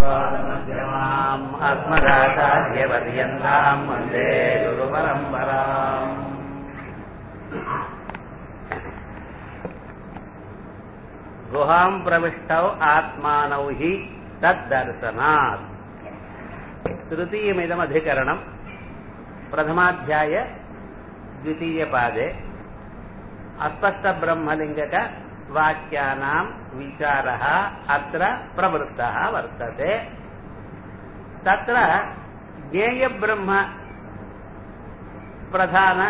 लक्ष्मीनाथसमारम्भामध्यमाम् अस्मदाचार्यपर्यन्ताम् वन्दे गुरुपरम्पराम् गुहाम् प्रविष्टौ आत्मानौ हि तद्दर्शनात् तृतीयमिदमधिकरणम् प्रथमाध्याय द्वितीयपादे अस्पष्टब्रह्मलिङ्गक वाक्यानां विचारः अत्र प्रवृत्तः वर्तते तत्र ज्ञेयब्रह्म प्रधान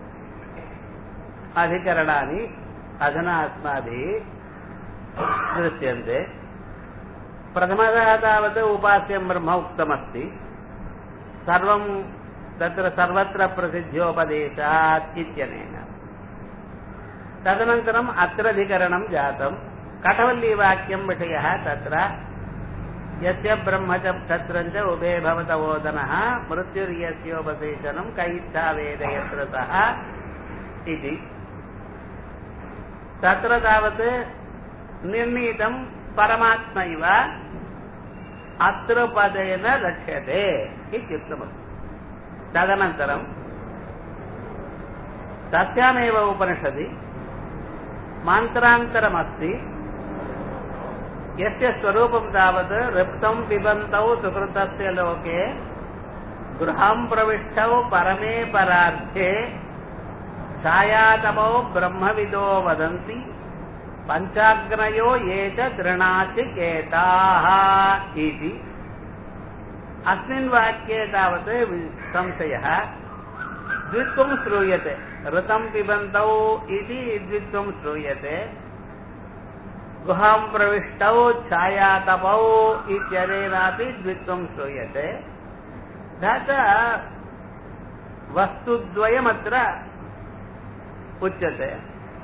अधिकरणानि अधुना अस्माभिः दृश्यन्ते प्रथमतः तावत् उपास्यं ब्रह्म उक्तमस्ति सर्वं तत्र सर्वत्र प्रसिद्ध्योपदेशात् इत्यनेन तदनन्तरम् अत्राधिकरणं जातं कठवल्लीवाक्यं विषयः तत्र यस्य ब्रह्म च क्षत्रं च उभे भवत ओदनः मृत्युर्यस्योपसेचनं कैत्था वेद यत्र सः इति तत्र तावत् निर्णीतं परमात्मैव अत्र पदेन लक्ष्यते इत्युक्तमस्ति तदनन्तरं तस्यामेव उपनिषदि मान्तरान्तरमस्ति यस्य स्वरूपं तावत् ऋप्तं पिबन्तौ सुकृतस्य लोके गृहं प्रविष्टौ परमे परार्थे छायातपौ ब्रह्मविदो वदन्ति पञ्चाग्नयो ये च तृणाचिकेताः इति अस्मिन् वाक्ये तावत् संशयः द्वित्वं श्रूयते ऋतं पिबन्तौ इति द्वित्वं श्रूयते गुहां प्रविष्टौ छायातपौ इत्यनेनापि द्वित्वं श्रूयते तथा वस्तुद्वयमत्र उच्यते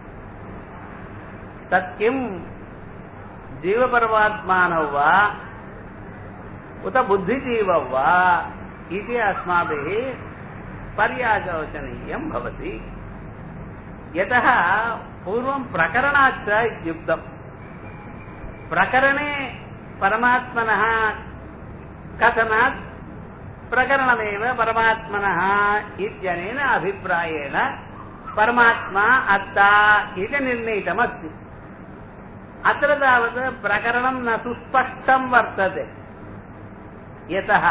तत् किं जीवपरमात्मानौ वा उत बुद्धिजीवौ वा इति अस्माभिः पर्यालोचनीयं भवति यतः पूर्वं प्रकरणाच्च इत्युक्तम् प्रकरणे परमात्मनः कथनात् प्रकरणमेव परमात्मनः इत्यनेन अभिप्रायेण परमात्मा अत्ता इति निर्णीतमस्ति अत्र तावत् प्रकरणं न सुस्पष्टं वर्तते यतः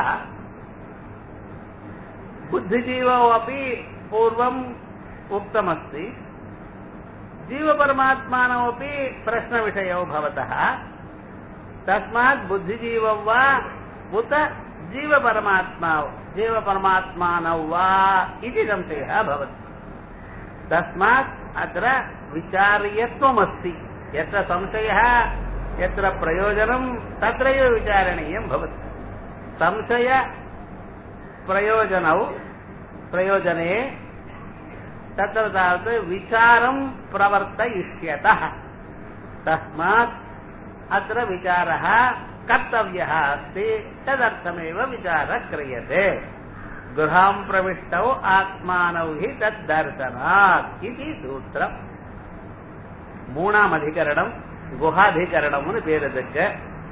बुद्धिजीवौ अपि पूर्वम् उक्तमस्ति जीवपरमात्मानौ अपि प्रश्नविषयौ भवतः तस्मात् बुद्धिजीवौ वा उत जीवपरमात्मा जीवपरमात्मानौ वा इति संशयः भवति तस्मात् अत्र विचार्यत्वमस्ति यत्र संशयः यत्र प्रयोजनं तत्रैव विचारणीयं भवति संशय प्रयोजनौ प्रयोजने तत्र तावत् विचारं प्रवर्तयिष्यतः तस्मात् अत्र विचारः कर्तव्यः अस्ति तदर्थमेव विचारः क्रियते गृहां प्रविष्टौ आत्मानौ हि तद्दर्शनात् इति सूत्रम् மூணாமதிகரணம் குஹாதிகரணம்னு பேர் இதுக்கு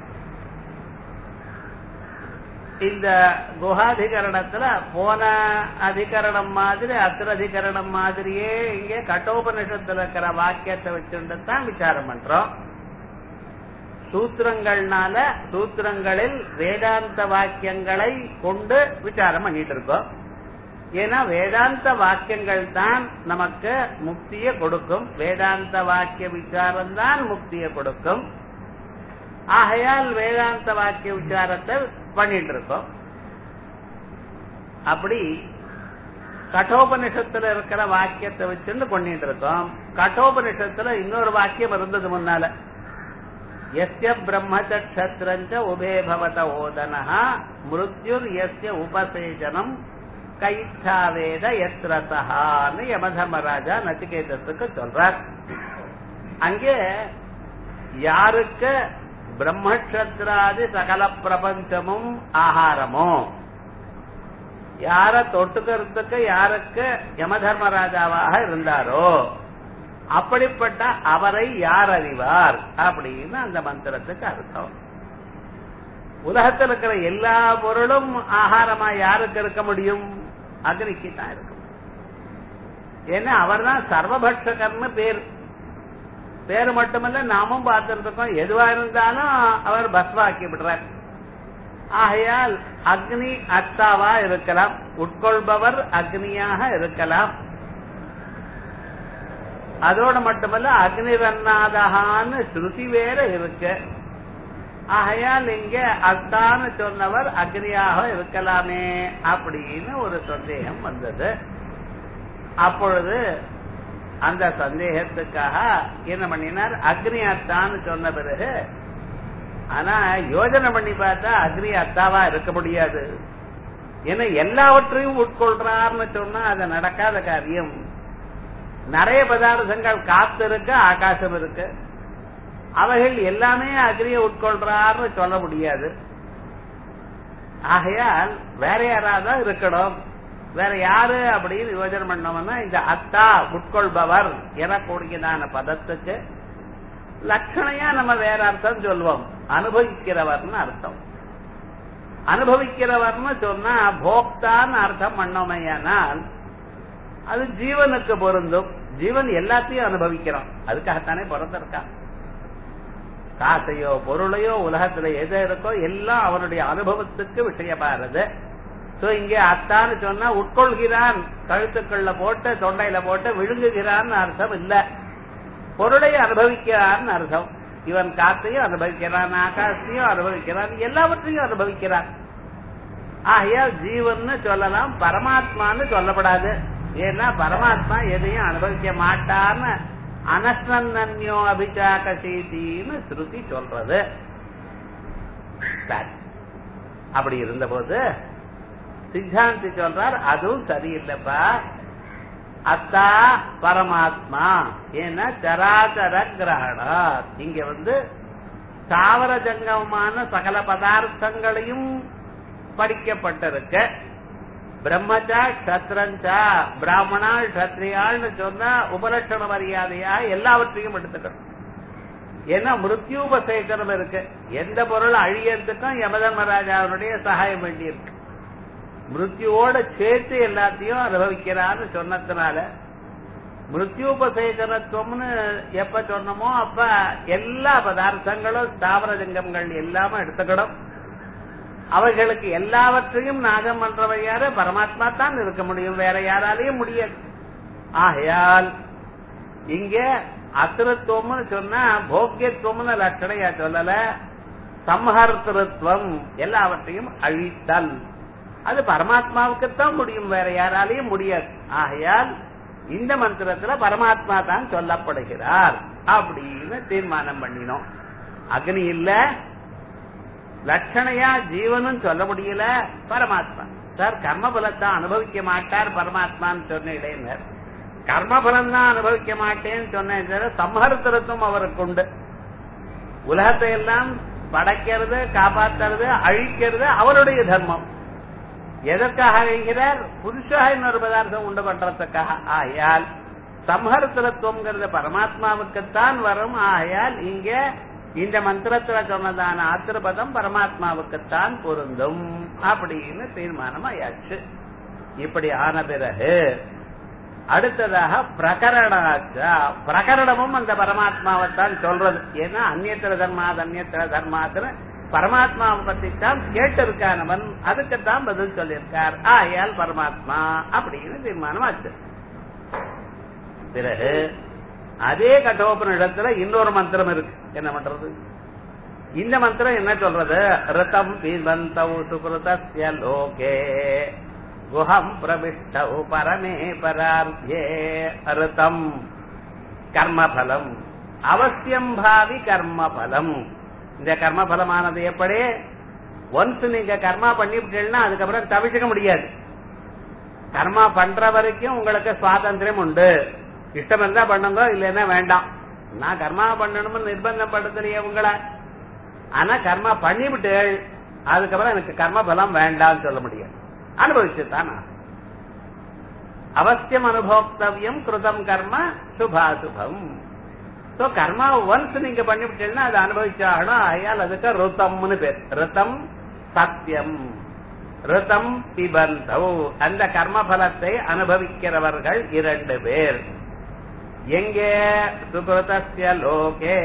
இந்த குஹாதிகரணத்துல போன அதிகரணம் மாதிரி அத்திரதிகரணம் மாதிரியே இங்க கட்டோபனிஷத்துல இருக்கிற வாக்கியத்தை வச்சுட்டு தான் விசாரம் பண்றோம் சூத்திரங்கள்னால சூத்திரங்களில் வேதாந்த வாக்கியங்களை கொண்டு விசாரம் பண்ணிட்டு இருக்கோம் ஏன்னா வேதாந்த வாக்கியங்கள் தான் நமக்கு முக்தியை கொடுக்கும் வேதாந்த வாக்கிய விசாரம் தான் முக்தியை கொடுக்கும் ஆகையால் வேதாந்த வாக்கிய விசாரத்தை பண்ணிட்டு இருக்கோம் அப்படி கட்டோபனிஷத்துல இருக்கிற வாக்கியத்தை வச்சுன்னு பண்ணிட்டு இருக்கோம் கட்டோபனிஷத்துல இன்னொரு வாக்கியம் இருந்தது முன்னால எஸ்ய பிரம்மச்சத்திரஞ்ச உபே பவத ஓதன மிருத்யுர் எஸ்ய உபசேஜனம் கைத்தாவேத எத்திரசகான்னு யமதர்மராஜா நச்சிகேதத்துக்கு சொல்றார் அங்கே யாருக்கு பிரம்மக்ஷத்ராதி சகல பிரபஞ்சமும் ஆகாரமோ யார தொட்டுக்கிறதுக்கு யாருக்கு யமதர்மராஜாவாக இருந்தாரோ அப்படிப்பட்ட அவரை யார் அறிவார் அப்படின்னு அந்த மந்திரத்துக்கு அர்த்தம் உலகத்தில் இருக்கிற எல்லா பொருளும் ஆகாரமா யாருக்கு இருக்க முடியும் அக்னிக்கு தான் இருக்க முடியும் ஏன்னா அவர் தான் சர்வபட்சகர்னு பேர் பேரு மட்டுமல்ல நாமும் பார்த்துட்டு இருக்கோம் எதுவா இருந்தாலும் அவர் பஸ்வாக்கி விடுறார் ஆகையால் அக்னி அத்தாவா இருக்கலாம் உட்கொள்பவர் அக்னியாக இருக்கலாம் அதோட மட்டுமல்ல அக்னி ரன்னாதகான்னு ஸ்ருதி வேற இருக்கு ஆகையால் இங்க அத்தான்னு சொன்னவர் அக்னியாக இருக்கலாமே அப்படின்னு ஒரு சந்தேகம் வந்தது அப்பொழுது அந்த சந்தேகத்துக்காக என்ன பண்ணினார் அக்னி அத்தான்னு சொன்ன பிறகு ஆனா யோஜனை பண்ணி பார்த்தா அக்னி அத்தாவா இருக்க முடியாது ஏன்னா எல்லாவற்றையும் உட்கொள்றார்னு சொன்னா அது நடக்காத காரியம் நிறைய பதார்த்தங்கள் காத்து இருக்கு ஆகாசம் இருக்கு அவைகள் எல்லாமே அக்னியை உட்கொள்றார்னு சொல்ல முடியாது ஆகையால் வேற யாராவது இருக்கணும் வேற யாரு அப்படின்னு யோஜனை பண்ணோம்னா இந்த அத்தா உட்கொள்பவர் எனக்கூடியதான பதத்துக்கு லட்சணையா நம்ம வேற அர்த்தம் சொல்லுவோம் அனுபவிக்கிறவர்னு அர்த்தம் அனுபவிக்கிறவர்னு சொன்னா போக்தான்னு அர்த்தம் பண்ணோமையானால் அது ஜீவனுக்கு பொருந்தும் ஜீவன் எல்லாத்தையும் அனுபவிக்கிறான் அதுக்காகத்தானே பிறந்திருக்கான் காசையோ பொருளையோ உலகத்துல எது இருக்கோ எல்லாம் அவனுடைய அனுபவத்துக்கு விஷயமாறுது சோ இங்கே அத்தான்னு சொன்னா உட்கொள்கிறான் கழுத்துக்குள்ள போட்டு தொண்டையில போட்டு விழுங்குகிறான்னு அர்த்தம் இல்ல பொருளை அனுபவிக்கிறான்னு அர்த்தம் இவன் காத்தையும் அனுபவிக்கிறான் ஆகாசத்தையும் அனுபவிக்கிறான் எல்லாவற்றையும் அனுபவிக்கிறான் ஆகையால் ஜீவன் சொல்லலாம் பரமாத்மான்னு சொல்லப்படாது ஏன்னா பரமாத்மா எதையும் அனுபவிக்க மாட்டான்னு அனஸ்னன்யோ அபிச்சாகசீதின்னு ஸ்ருதி சொல்றது சரி. அப்படி இருந்தபோது சித்தாந்தி சொல்றார் அதுவும் சரியில்லைப்பா அத்தா பரமாத்மா ஏன்னா சராச்சர கிரகணா இங்க வந்து தாவர ஜங்கமமான சகல பதார்த்தங்களையும் படிக்கப்பட்டிருக்க பிரம்மச்சா கஷத்திரஞ்சா பிராமணா கத்திரியாள்னு சொன்னா உபலட்சண மரியாதையா எல்லாவற்றையும் எடுத்துக்கணும் ஏன்னா மிருத்யூபசேகரம் இருக்கு எந்த பொருள் அழியறதுக்கும் யமதர்மராஜாவுடைய சகாயம் வேண்டி இருக்கு மிருத்யுவோட சேர்த்து எல்லாத்தையும் அனுபவிக்கிறான்னு சொன்னதுனால மிருத்யூபசேகரத்துவம்னு எப்ப சொன்னமோ அப்ப எல்லா பதார்த்தங்களும் தாவர ஜங்கங்கள் எல்லாமே எடுத்துக்கணும் அவைகளுக்கு எல்லாவற்றையும் நாகம் பண்றவை யாரு பரமாத்மா தான் இருக்க முடியும் வேற யாராலையும் முடியாது ஆகையால் இங்க அசுரத்துவம்னு சொன்னா போக்கியத்துவம்னு லட்சணையா சொல்லல சம்ஹர்த்திருத்துவம் எல்லாவற்றையும் அழித்தல் அது பரமாத்மாவுக்குத்தான் முடியும் வேற யாராலையும் முடியாது ஆகையால் இந்த மந்திரத்துல பரமாத்மா தான் சொல்லப்படுகிறார் அப்படின்னு தீர்மானம் பண்ணினோம் அக்னி இல்ல லட்சணையா ஜீவனும் சொல்ல முடியல பரமாத்மா சார் கர்மபலத்தை அனுபவிக்க மாட்டார் பரமாத்மான்னு சொன்ன இடையினர் கர்மபலம் தான் அனுபவிக்க மாட்டேன்னு சொன்ன சம்ஹர்த்தரத்துவம் அவருக்கு உண்டு உலகத்தை எல்லாம் படைக்கிறது காப்பாத்துறது அழிக்கிறது அவருடைய தர்மம் எதற்காக அழிகிறார் புதுசாக இன்னொரு பதார்த்தம் உண்டு பண்றதுக்காக ஆகையால் சம்ஹர்த்தரத்துவம்ங்கிறது பரமாத்மாவுக்குத்தான் வரும் ஆகையால் இங்க இந்த மந்திரத்துல சொன்னதான ஆத்திரபதம் பரமாத்மாவுக்குத்தான் பொருந்தும் அப்படின்னு தீர்மானம் ஆயாச்சு இப்படி ஆன பிறகு அடுத்ததாக பிரகரணாச்சா பிரகரணமும் அந்த பரமாத்மாவைத்தான் சொல்றது ஏன்னா அந்நியத்திர தர்மாத் அந்நியத்திர தர்மாத்திர பரமாத்மாவை பத்தி தான் கேட்டிருக்கானவன் அதுக்குத்தான் பதில் சொல்லியிருக்கார் ஆயால் பரமாத்மா அப்படின்னு தீர்மானம் ஆச்சு பிறகு அதே கட்டோபனிடத்துல இன்னொரு மந்திரம் இருக்கு என்ன பண்றது இந்த மந்திரம் என்ன சொல்றது ரிதம் பிபந்தௌ சுகிருதஸ்ய லோகே குஹம் பிரவிஷ்டௌ பரமே பரார்த்தியே ரிதம் கர்மபலம் அவசியம் பாவி கர்மபலம் இந்த கர்மபலமானது எப்படி ஒன்ஸ் நீங்க கர்மா பண்ணிவிட்டீங்கன்னா அதுக்கப்புறம் தவிச்சுக்க முடியாது கர்மா பண்ற வரைக்கும் உங்களுக்கு சுவாதந்திரம் உண்டு இஷ்டம் இருந்தா பண்ணுங்க இல்லைன்னா வேண்டாம் நான் கர்மா பண்ணணும்னு நிர்பந்தப்படுத்தலையே உங்களை ஆனா கர்மா பண்ணிவிட்டு அதுக்கப்புறம் எனக்கு கர்ம பலம் வேண்டாம்னு சொல்ல முடியாது அனுபவிச்சுதான் அவசியம் அனுபோக்தவியம் கிருதம் கர்ம சுபாசுபம் சோ கர்மா ஒன்ஸ் நீங்க பண்ணிவிட்டீங்கன்னா அதை அனுபவிச்சாகணும் ஆகையால் அதுக்கு ருத்தம்னு பேர் ருத்தம் சத்தியம் ருதம் பிபந்தௌ அந்த கர்ம பலத்தை அனுபவிக்கிறவர்கள் இரண்டு பேர் எங்கே சுகிருதஸ்ய லோகே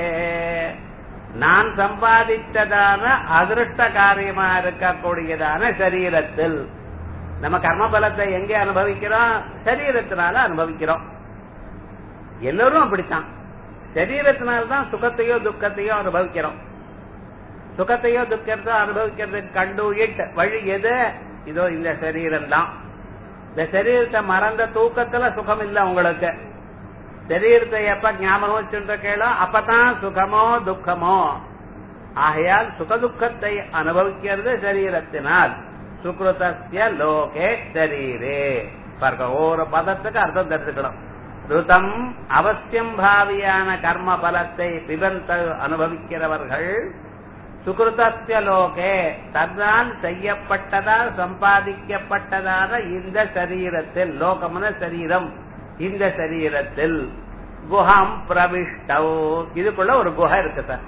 நான் சம்பாதித்ததான அதிருஷ்ட காரியமா இருக்கக்கூடியதான சரீரத்தில் நம்ம கர்ம பலத்தை எங்கே அனுபவிக்கிறோம் சரீரத்தினால அனுபவிக்கிறோம் எல்லாரும் அப்படித்தான் சரீரத்தினால்தான் சுகத்தையோ துக்கத்தையோ அனுபவிக்கிறோம் சுகத்தையோ துக்கத்தையோ அனுபவிக்கிறதுக்கு கண்டுயிட் வழி எது இதோ இந்த சரீரம் தான் இந்த சரீரத்தை மறந்த தூக்கத்துல சுகம் இல்ல உங்களுக்கு சரீரத்தை எப்ப ஞாபகம் வச்சுருக்கீங்களோ அப்பதான் சுகமோ துக்கமோ ஆகையால் சுகதுக்கத்தை அனுபவிக்கிறது சரீரத்தினால் சுக்ருதஸ்ய லோகே சரீரே பாருங்க ஒவ்வொரு பதத்துக்கு அர்த்தம் தெரிஞ்சுக்கணும் ருதம் அவசியம் பாவியான கர்ம பலத்தை பிபந்த அனுபவிக்கிறவர்கள் சுகிருதஸ்ய லோகே தன்னால் செய்யப்பட்டதால் சம்பாதிக்கப்பட்டதான இந்த சரீரத்தில் லோகம்ன சரீரம் இந்த சரீரத்தில் குஹம் பிரவிஷ்டவ் இதுக்குள்ள ஒரு குஹை இருக்கு சார்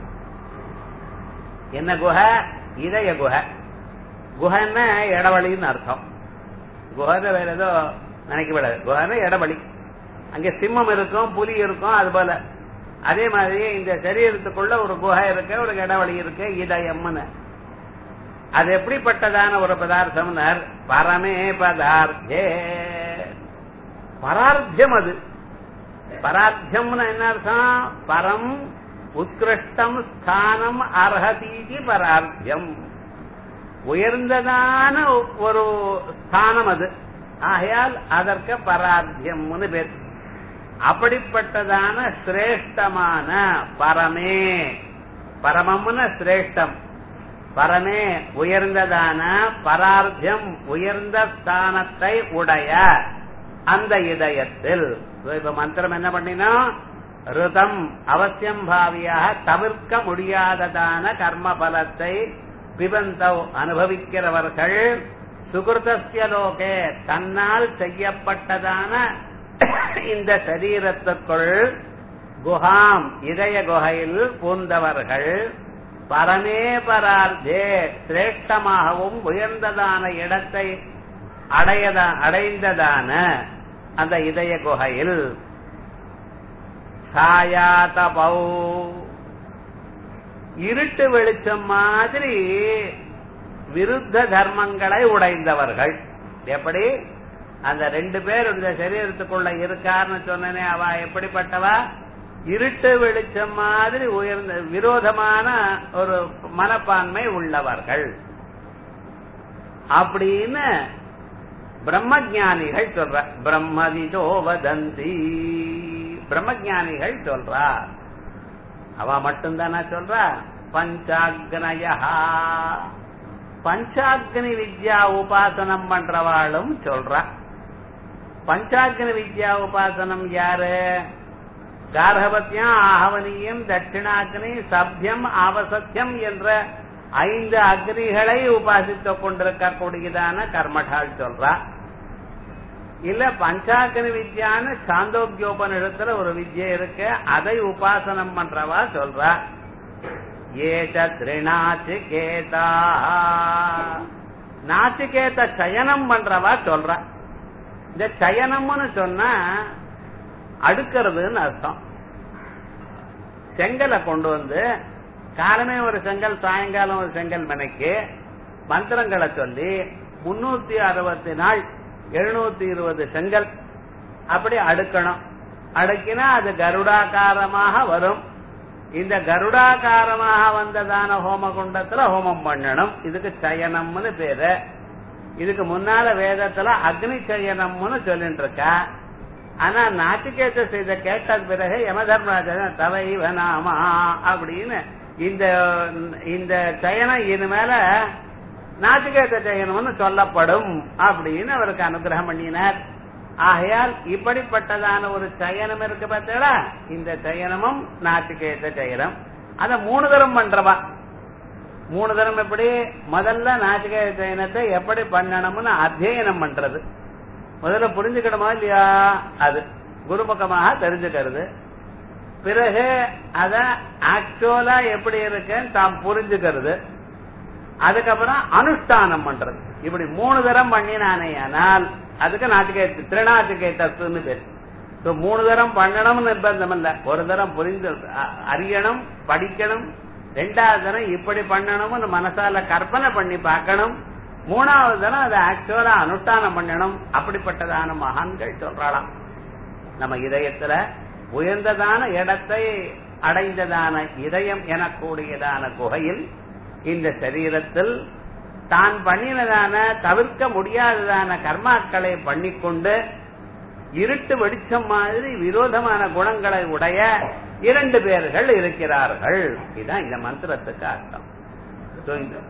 என்ன குஹை இதய குஹை குஹன்னா இடவழின்னு அர்த்தம் குஹன்னு வேற ஏதோ நினைக்க விடாது குஹன்னு இடவழி அங்க சிம்மம் இருக்கும் புலி இருக்கும் அது போல அதே மாதிரி இந்த சரீரத்துக்குள்ள ஒரு குகை இருக்கு ஒரு இடவழி இருக்கு இதயம்னு அது எப்படிப்பட்டதான ஒரு பதார்த்தம் பரமே பதார்த்தே பரார்த்தியம் அது பரார்த்தியம்னு என்ன அர்த்தம் பரம் உத்கிருஷ்டம் ஸ்தானம் அர்ஹதீதி பரார்த்தியம் உயர்ந்ததான ஒரு ஸ்தானம் அது ஆகையால் அதற்கு பரார்த்தியம்னு பேர் அப்படிப்பட்டதான சிரேஷ்டமான பரமே பரமம்னு சிரேஷ்டம் பரமே உயர்ந்ததான பரார்த்தியம் உயர்ந்த ஸ்தானத்தை உடைய அந்த இதயத்தில் இப்ப மந்திரம் என்ன பண்ணினா ருதம் அவசியம் பாவியாக தவிர்க்க முடியாததான கர்ம பலத்தை பிபந்தவ் அனுபவிக்கிறவர்கள் சுகிருதஸ்ய லோகே தன்னால் செய்யப்பட்டதான இந்த சரீரத்துக்குள் குஹாம் இதய குகையில் பூந்தவர்கள் பரமே பரார்த்தே சிரேஷ்டமாகவும் உயர்ந்ததான இடத்தை அடையத அடைந்ததான அந்த இதய குகையில் சாயாதபௌ இருட்டு வெளிச்சம் மாதிரி விருத்த தர்மங்களை உடைந்தவர்கள் எப்படி அந்த ரெண்டு பேர் இந்த சரீரத்துக்குள்ள இருக்காருன்னு சொன்னனே அவ எப்படிப்பட்டவா இருட்டு வெளிச்சம் மாதிரி உயர்ந்த விரோதமான ஒரு மனப்பான்மை உள்ளவர்கள் அப்படின்னு பிரம்மஜானிகள் சொல்ற பிரம்மவிதோ வதந்தி பிரம்மஜானிகள் சொல்றா அவ மட்டும்தானா சொல்றா பஞ்சாக்னயா பஞ்சாக்னி வித்யா உபாசனம் பண்றவாளும் சொல்றா பஞ்சாக்னி வித்யா உபாசனம் யாரு கார்கவத்தியம் ஆகவனியம் தட்சிணாக்னி சப்யம் ஆவசத்தியம் என்ற ஐந்து அக்னிகளை உபாசித்துக் கொண்டிருக்கக்கூடியதான கர்மடால் சொல்றா இல்ல பஞ்சாக்கனி வித்யான்னு சாந்தோக்கியோபனிடத்துல ஒரு வித்யை இருக்கு அதை உபாசனம் பண்றவா சொல்றா ஏச்ச திருநாச்சிகேதா நாச்சிகேத சயனம் பண்றவா சொல்றா இந்த சயனம்னு சொன்னா அடுக்கிறதுன்னு அர்த்தம் செங்கலை கொண்டு வந்து காலமே ஒரு செங்கல் சாயங்காலம் ஒரு செங்கல் மனைக்கு மந்திரங்களை சொல்லி முன்னூத்தி அறுபத்தி நாள் எழுநூத்தி இருபது செங்கல் அப்படி அடுக்கணும் அடுக்கினா அது கருடாகாரமாக வரும் இந்த கருடாகாரமாக வந்ததான ஹோம குண்டத்துல ஹோமம் பண்ணணும் இதுக்கு சயனம்னு பேரு இதுக்கு முன்னால வேதத்துல அக்னி சயனம்னு சொல்லிட்டு இருக்கா ஆனா நாட்டுக்கேத்த செய்த கேட்ட பிறகு யமதர்மராஜன் தவைவ நாமா அப்படின்னு இந்த இந்த சயனம் இனிமேல நாட்டுக்கேத்த சயனம்னு சொல்லப்படும் அப்படின்னு அவருக்கு அனுகிரகம் பண்ணினார் ஆகையால் இப்படிப்பட்டதான ஒரு சயனம் இருக்கு பார்த்தீங்களா இந்த சயனமும் நாட்டுக்கேத்த சயனம் அத மூணு தரம் பண்றவா மூணு தரம் எப்படி முதல்ல நாட்டுக்கேத்த சயனத்தை எப்படி பண்ணணும்னு அத்தியனம் பண்றது முதல்ல புரிஞ்சுக்கணுமா இல்லையா அது குருமுகமாக தெரிஞ்சுக்கிறது பிறகு அத ஆக்சுவலா எப்படி இருக்குன்னு தாம் புரிஞ்சுக்கிறது அதுக்கப்புறம் அனுஷ்டானம் பண்றது இப்படி மூணு தரம் பண்ணினானேயானால் அதுக்கு நாட்டுக்கேத்து திருநாட்டுக்கேத்தத்துன்னு பேரு So, மூணு தரம் பண்ணணும்னு நிர்பந்தம் இல்ல ஒரு தரம் புரிந்து அ- அறியணும் படிக்கணும் ரெண்டாவது தரம் இப்படி பண்ணணும்னு மனசால கற்பனை பண்ணி பார்க்கணும் மூணாவது தரம் அதை ஆக்சுவலா அனுஷ்டானம் பண்ணணும் அப்படிப்பட்டதான மகான்கள் சொல்றாளாம் நம்ம இதயத்துல உயர்ந்ததான இடத்தை அடைந்ததான இதயம் எனக்கூடியதான குகையில் இந்த சரீரத்தில் தான் பண்ணினதான தவிர்க்க முடியாததான கர்மாக்களை பண்ணிக்கொண்டு இருட்டு வெளிச்சம் மாதிரி விரோதமான குணங்களை உடைய இரண்டு பேர்கள் இருக்கிறார்கள் இதுதான் இந்த மந்திரத்துக்கு அர்த்தம் So, இந்த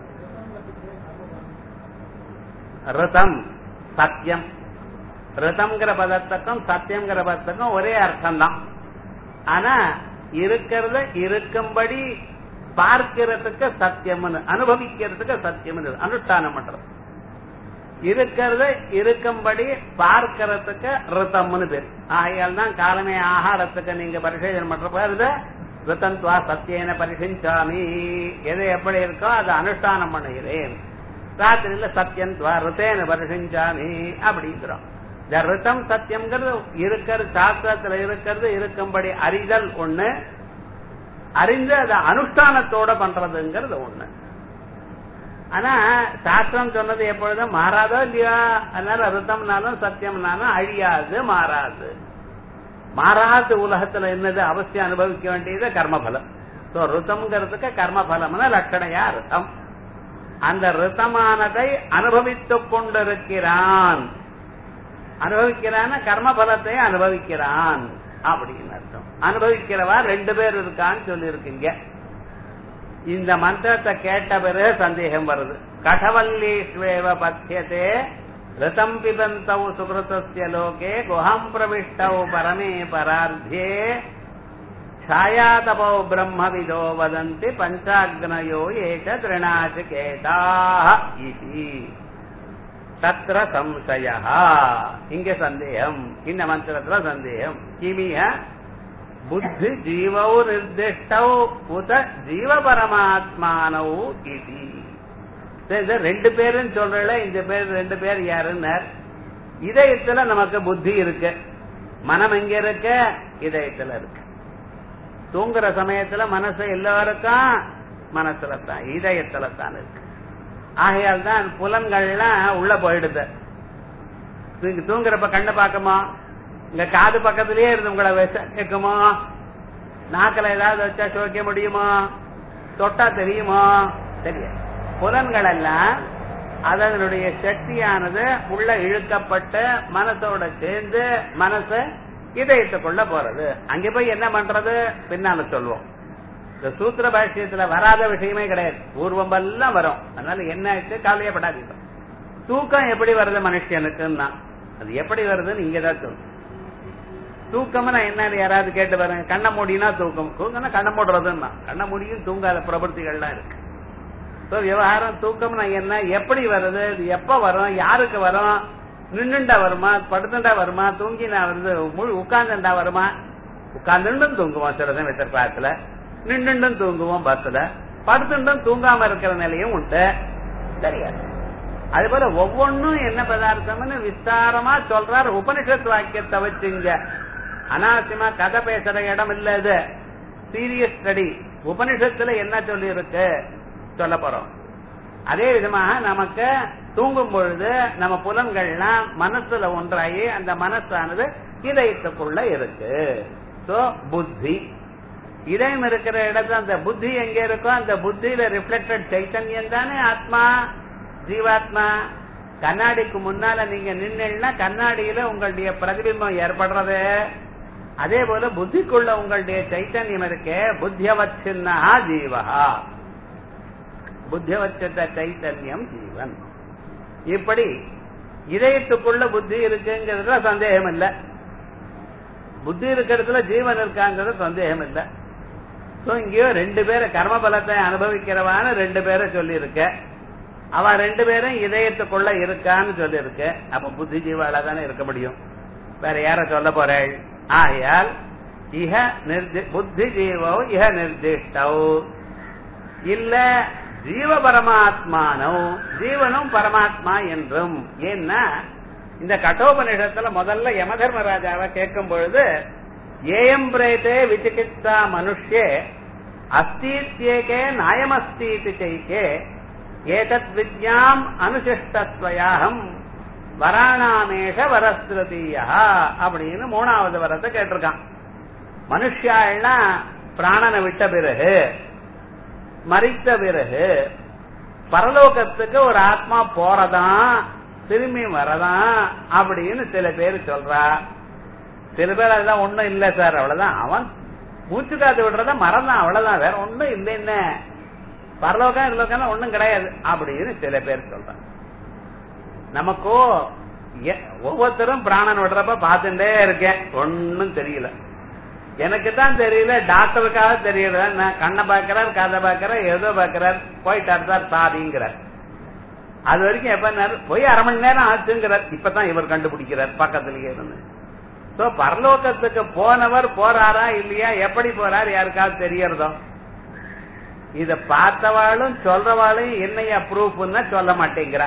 ரிதம் சத்தியம் ரிதம்ங்கிற பதத்துக்கும் சத்தியம்ங்கிற பதத்துக்கும் ஒரே அர்த்தம் தான் ஆனா இருக்கிறத இருக்கும்படி பார்க்கிறதுக்கு சத்தியம்னு அனுபவிக்கிறதுக்கு சத்தியம்னு அனுஷ்டானம் பண்றது இருக்கிறத இருக்கும்படி பார்க்கறதுக்கு ரிதம்னு பேர் ஆகையால் தான் காலமே ஆகாரத்துக்கு நீங்க பரிசோதனை பண்றப்ப இது ரிதந்த்வா சத்தியன பரிசிஞ்சாமி எது எப்படி இருக்கோ அதை அனுஷ்டானம் பண்ணுகிறேன் ராத்திரியில சத்தியம் துவா ரித்தேன பரிசிஞ்சாமி அப்படிங்கிறோம் இந்த ரிதம் சத்தியம்ங்கிறது இருக்கிறது சாஸ்திரத்துல இருக்கிறது இருக்கும்படி அறிதல் ஒண்ணு அறிந்து அதை அனுஷ்டானத்தோட பண்றதுங்கிறது ஒண்ணு ஆனா சாஸ்திரம் சொன்னது எப்பொழுதும் மாறாதோ இல்லையா அதனால ரிதம்னாலும் சத்தியம்னாலும் அழியாது மாறாது மாறாத உலகத்துல என்னது அவசியம் அனுபவிக்க வேண்டியது கர்மபலம் சோ ரிதம்ங்கிறதுக்கு கர்மபலம்னா லட்சணையா ரிதம் அந்த ரிதமானதை அனுபவித்துக் கொண்டிருக்கிறான் அனுபவிக்கிறான கர்மபலத்தை அனுபவிக்கிறான் அப்படின்னு அர்த்தம் அனுபவிக்கிறவா ரெண்டு பேர் இருக்கான்னு சொல்லி இருக்கீங்க இந்த மந்திரத்தை கேட்ட பிறகு சந்தேகம் வருது கடவல்லீஸ்வேவ பத்தியதே ரிதம் பிபந்தௌ சுகிருதஸ்ய லோகே குஹம் பிரவிஷ்டௌ பரமே பரார்த்தியே छायातपौ ब्रह्मविदो वदन्ति पञ्चाग्नयो एष திருநாச்சிகேதாः इति தத்ர சம்சயः இங்க சந்தேகம் இந்த மந்திரத்துல சந்தேகம் கிமிய புத்தி ஜீவௌ நிர்திஷ்டௌ உத ஜீவ பரமாத்மானௌ இது இது ரெண்டு பேருன்னு சொல்றல இந்த பேர் ரெண்டு பேர் யாருன்னார் இதயத்துல நமக்கு புத்தி இருக்கு மனம் எங்க இருக்கு இதயத்துல இருக்கு தூங்குற சமயத்துல மனசு எல்லாருக்கும் மனசுல தான் இதயத்துல தான் இருக்கு ஆகையால் தான் புலன்கள்லாம் உள்ள போயிடுது நீங்க தூங்குறப்ப கண்ணை பார்க்குமா இங்க காது பக்கத்திலேயே இருந்து உங்களை வச்ச கேட்குமா நாக்கில் ஏதாவது வச்சா சுவைக்க முடியுமா தொட்டா தெரியுமா தெரியாது புலன்கள் எல்லாம் அதனுடைய சக்தியானது உள்ள இழுக்கப்பட்டு மனசோட சேர்ந்து மனசு இதயத்துக்குள்ள போறது அங்க போய் என்ன பண்றது பின்னால சொல்லுவோம் இந்த சூத்திர பாஷ்யத்துல வராத விஷயமே கிடையாது பூர்வம் எல்லாம் வரும் அதனால என்ன ஆச்சு கவலையப்படாதீங்க தூக்கம் எப்படி வருது மனுஷனுக்குன்னா அது எப்படி வருதுன்னு இங்கதான் சொல்லு தூக்கம்னா என்ன யாராவது கேட்டு பாருங்க கண்ணை மூடினா தூக்கம் தூக்கம்னா கண்ணை மூடுறதுன்னா கண்ணை மூடியும் தூங்காத பிரபுத்திகள்லாம் இருக்கு So, விவகாரம் தூக்கம்னா என்ன எப்படி வருது இது எப்ப வரும் யாருக்கு வரும் நின்னுண்டா வருமா படுத்துண்டா வருமா தூங்கினா வருது முழு உட்கார்ந்துண்டா வருமா உட்கார்ந்துண்டும் தூங்குவோம் சில சமயத்தில் கிளாஸ்ல நின்னுண்டும் தூங்குவோம் பஸ்ல படுத்துண்டும் தூங்காம இருக்கிற நிலையும் உண்டு தெரியாது அது போல ஒவ்வொன்னும் என்ன பதார்த்தம்னு விஸ்தாரமா சொல்றார் உபனிஷத் வாக்கியத்தை வச்சுங்க அனாவசியமா கதை பேசுற இடம் இல்ல இது சீரியஸ் ஸ்டடி உபனிஷத்துல என்ன சொல்லி இருக்கு சொல்ல போறோம் அதே விதமாக நமக்கு தூங்கும் பொழுது நம்ம புலன்கள்லாம் மனசுல ஒன்றாகி அந்த மனசானது இதயத்துக்குள்ள இருக்கு சோ புத்தி இதயம் இருக்கிற இடத்துல அந்த புத்தி எங்க இருக்கோ அந்த புத்தியில ரிஃப்ளெக்டட் சைத்தன்யம் தானே ஆத்மா ஜீவாத்மா கண்ணாடிக்கு முன்னால நீங்க நின்னா கண்ணாடியில உங்களுடைய பிரதிபிம்பம் ஏற்படுறது அதே போல புத்திக்குள்ள உங்களுடைய சைத்தன்யம் இருக்கே புத்தியவச்சின்னா ஜீவஹா புத்தியவச்ச சைத்தன்யம் ஜீவன் இப்படி இதயத்துக்குள்ள புத்தி இருக்குங்கிறதுல சந்தேகம் இல்ல புத்தி இருக்கிறதுல ஜீவன் இருக்காங்கிறது சந்தேகம் இல்ல சோ இங்கேயோ ரெண்டு பேரை கர்ம பலத்தை அனுபவிக்கிறவான்னு ரெண்டு பேரை சொல்லி இருக்க அவ ரெண்டு பேரும் இதயத்துக்குள்ள இருக்கான்னு சொல்லி இருக்க அப்ப புத்தி ஜீவால தானே இருக்க முடியும் வேற யார சொல்ல போறேள் ஆகையால் இஹ நிர்தி புத்தி ஜீவோ இஹ நிர்திஷ்டௌ இல்ல ஜீவ பரமாத்மானோ ஜீவனும் பரமாத்மா என்றும் ஏன்னா இந்த கட்டோபனிஷத்துல முதல்ல யமதர்மராஜாவை கேட்கும் பொழுது ஏயம் பிரேதே விசிகித்சா மனுஷ்யே அஸ்தீத்யேகே நாயமஸ்தீதி செய்கே ஏதத் வித்யாம் அனுசிஷ்டஸ்வயாகம் வராணாமேஷ வரஸ்திருதீயா அப்படின்னு மூணாவது வரத்தை கேட்டிருக்கான் மனுஷாள்லாம் பிராணனை விட்ட பிறகு மறித்த பிறகு பரலோகத்துக்கு ஒரு ஆத்மா போறதான் திரும்பி வரதான் அப்படின்னு சில பேர் சொல்றா சில பேர் அதெல்லாம் ஒண்ணும் இல்ல சார் அவ்வளவுதான் அவன் மூச்சு காத்து விடுறத மறந்தான் அவ்வளவுதான் வேற ஒண்ணும் இல்லை என்ன பரலோகம் இல்லோக்கம் ஒண்ணும் கிடையாது அப்படின்னு சில பேர் சொல்றாங்க நமக்கோ எ- ஒவ்வொருத்தரும் பிராணன் விடுறப்ப பார்த்துட்டே இருக்கேன் ஒன்னும் தெரியல எனக்கு தான் தெரியல டாக்டருக்காக தெரியல நான் கண்ணை பாக்குறார் காதை பாக்குறார் ஏதோ பாக்குறார் போயிட்டார் சார் சாதிங்கிறார் அது வரைக்கும் எப்ப நேரம் போய் அரை மணி நேரம் ஆச்சுங்கிறார் இப்பதான் இவர் கண்டுபிடிக்கிறார் பக்கத்திலேயே இருந்து சோ பரலோகத்துக்கு போனவர் போறாரா இல்லையா எப்படி போறார் யாருக்காவது தெரியறதோ இத பார்த்தவாளும் சொல்றவாளும் என்னைய ப்ரூஃப்னா சொல்ல மாட்டேங்கிறா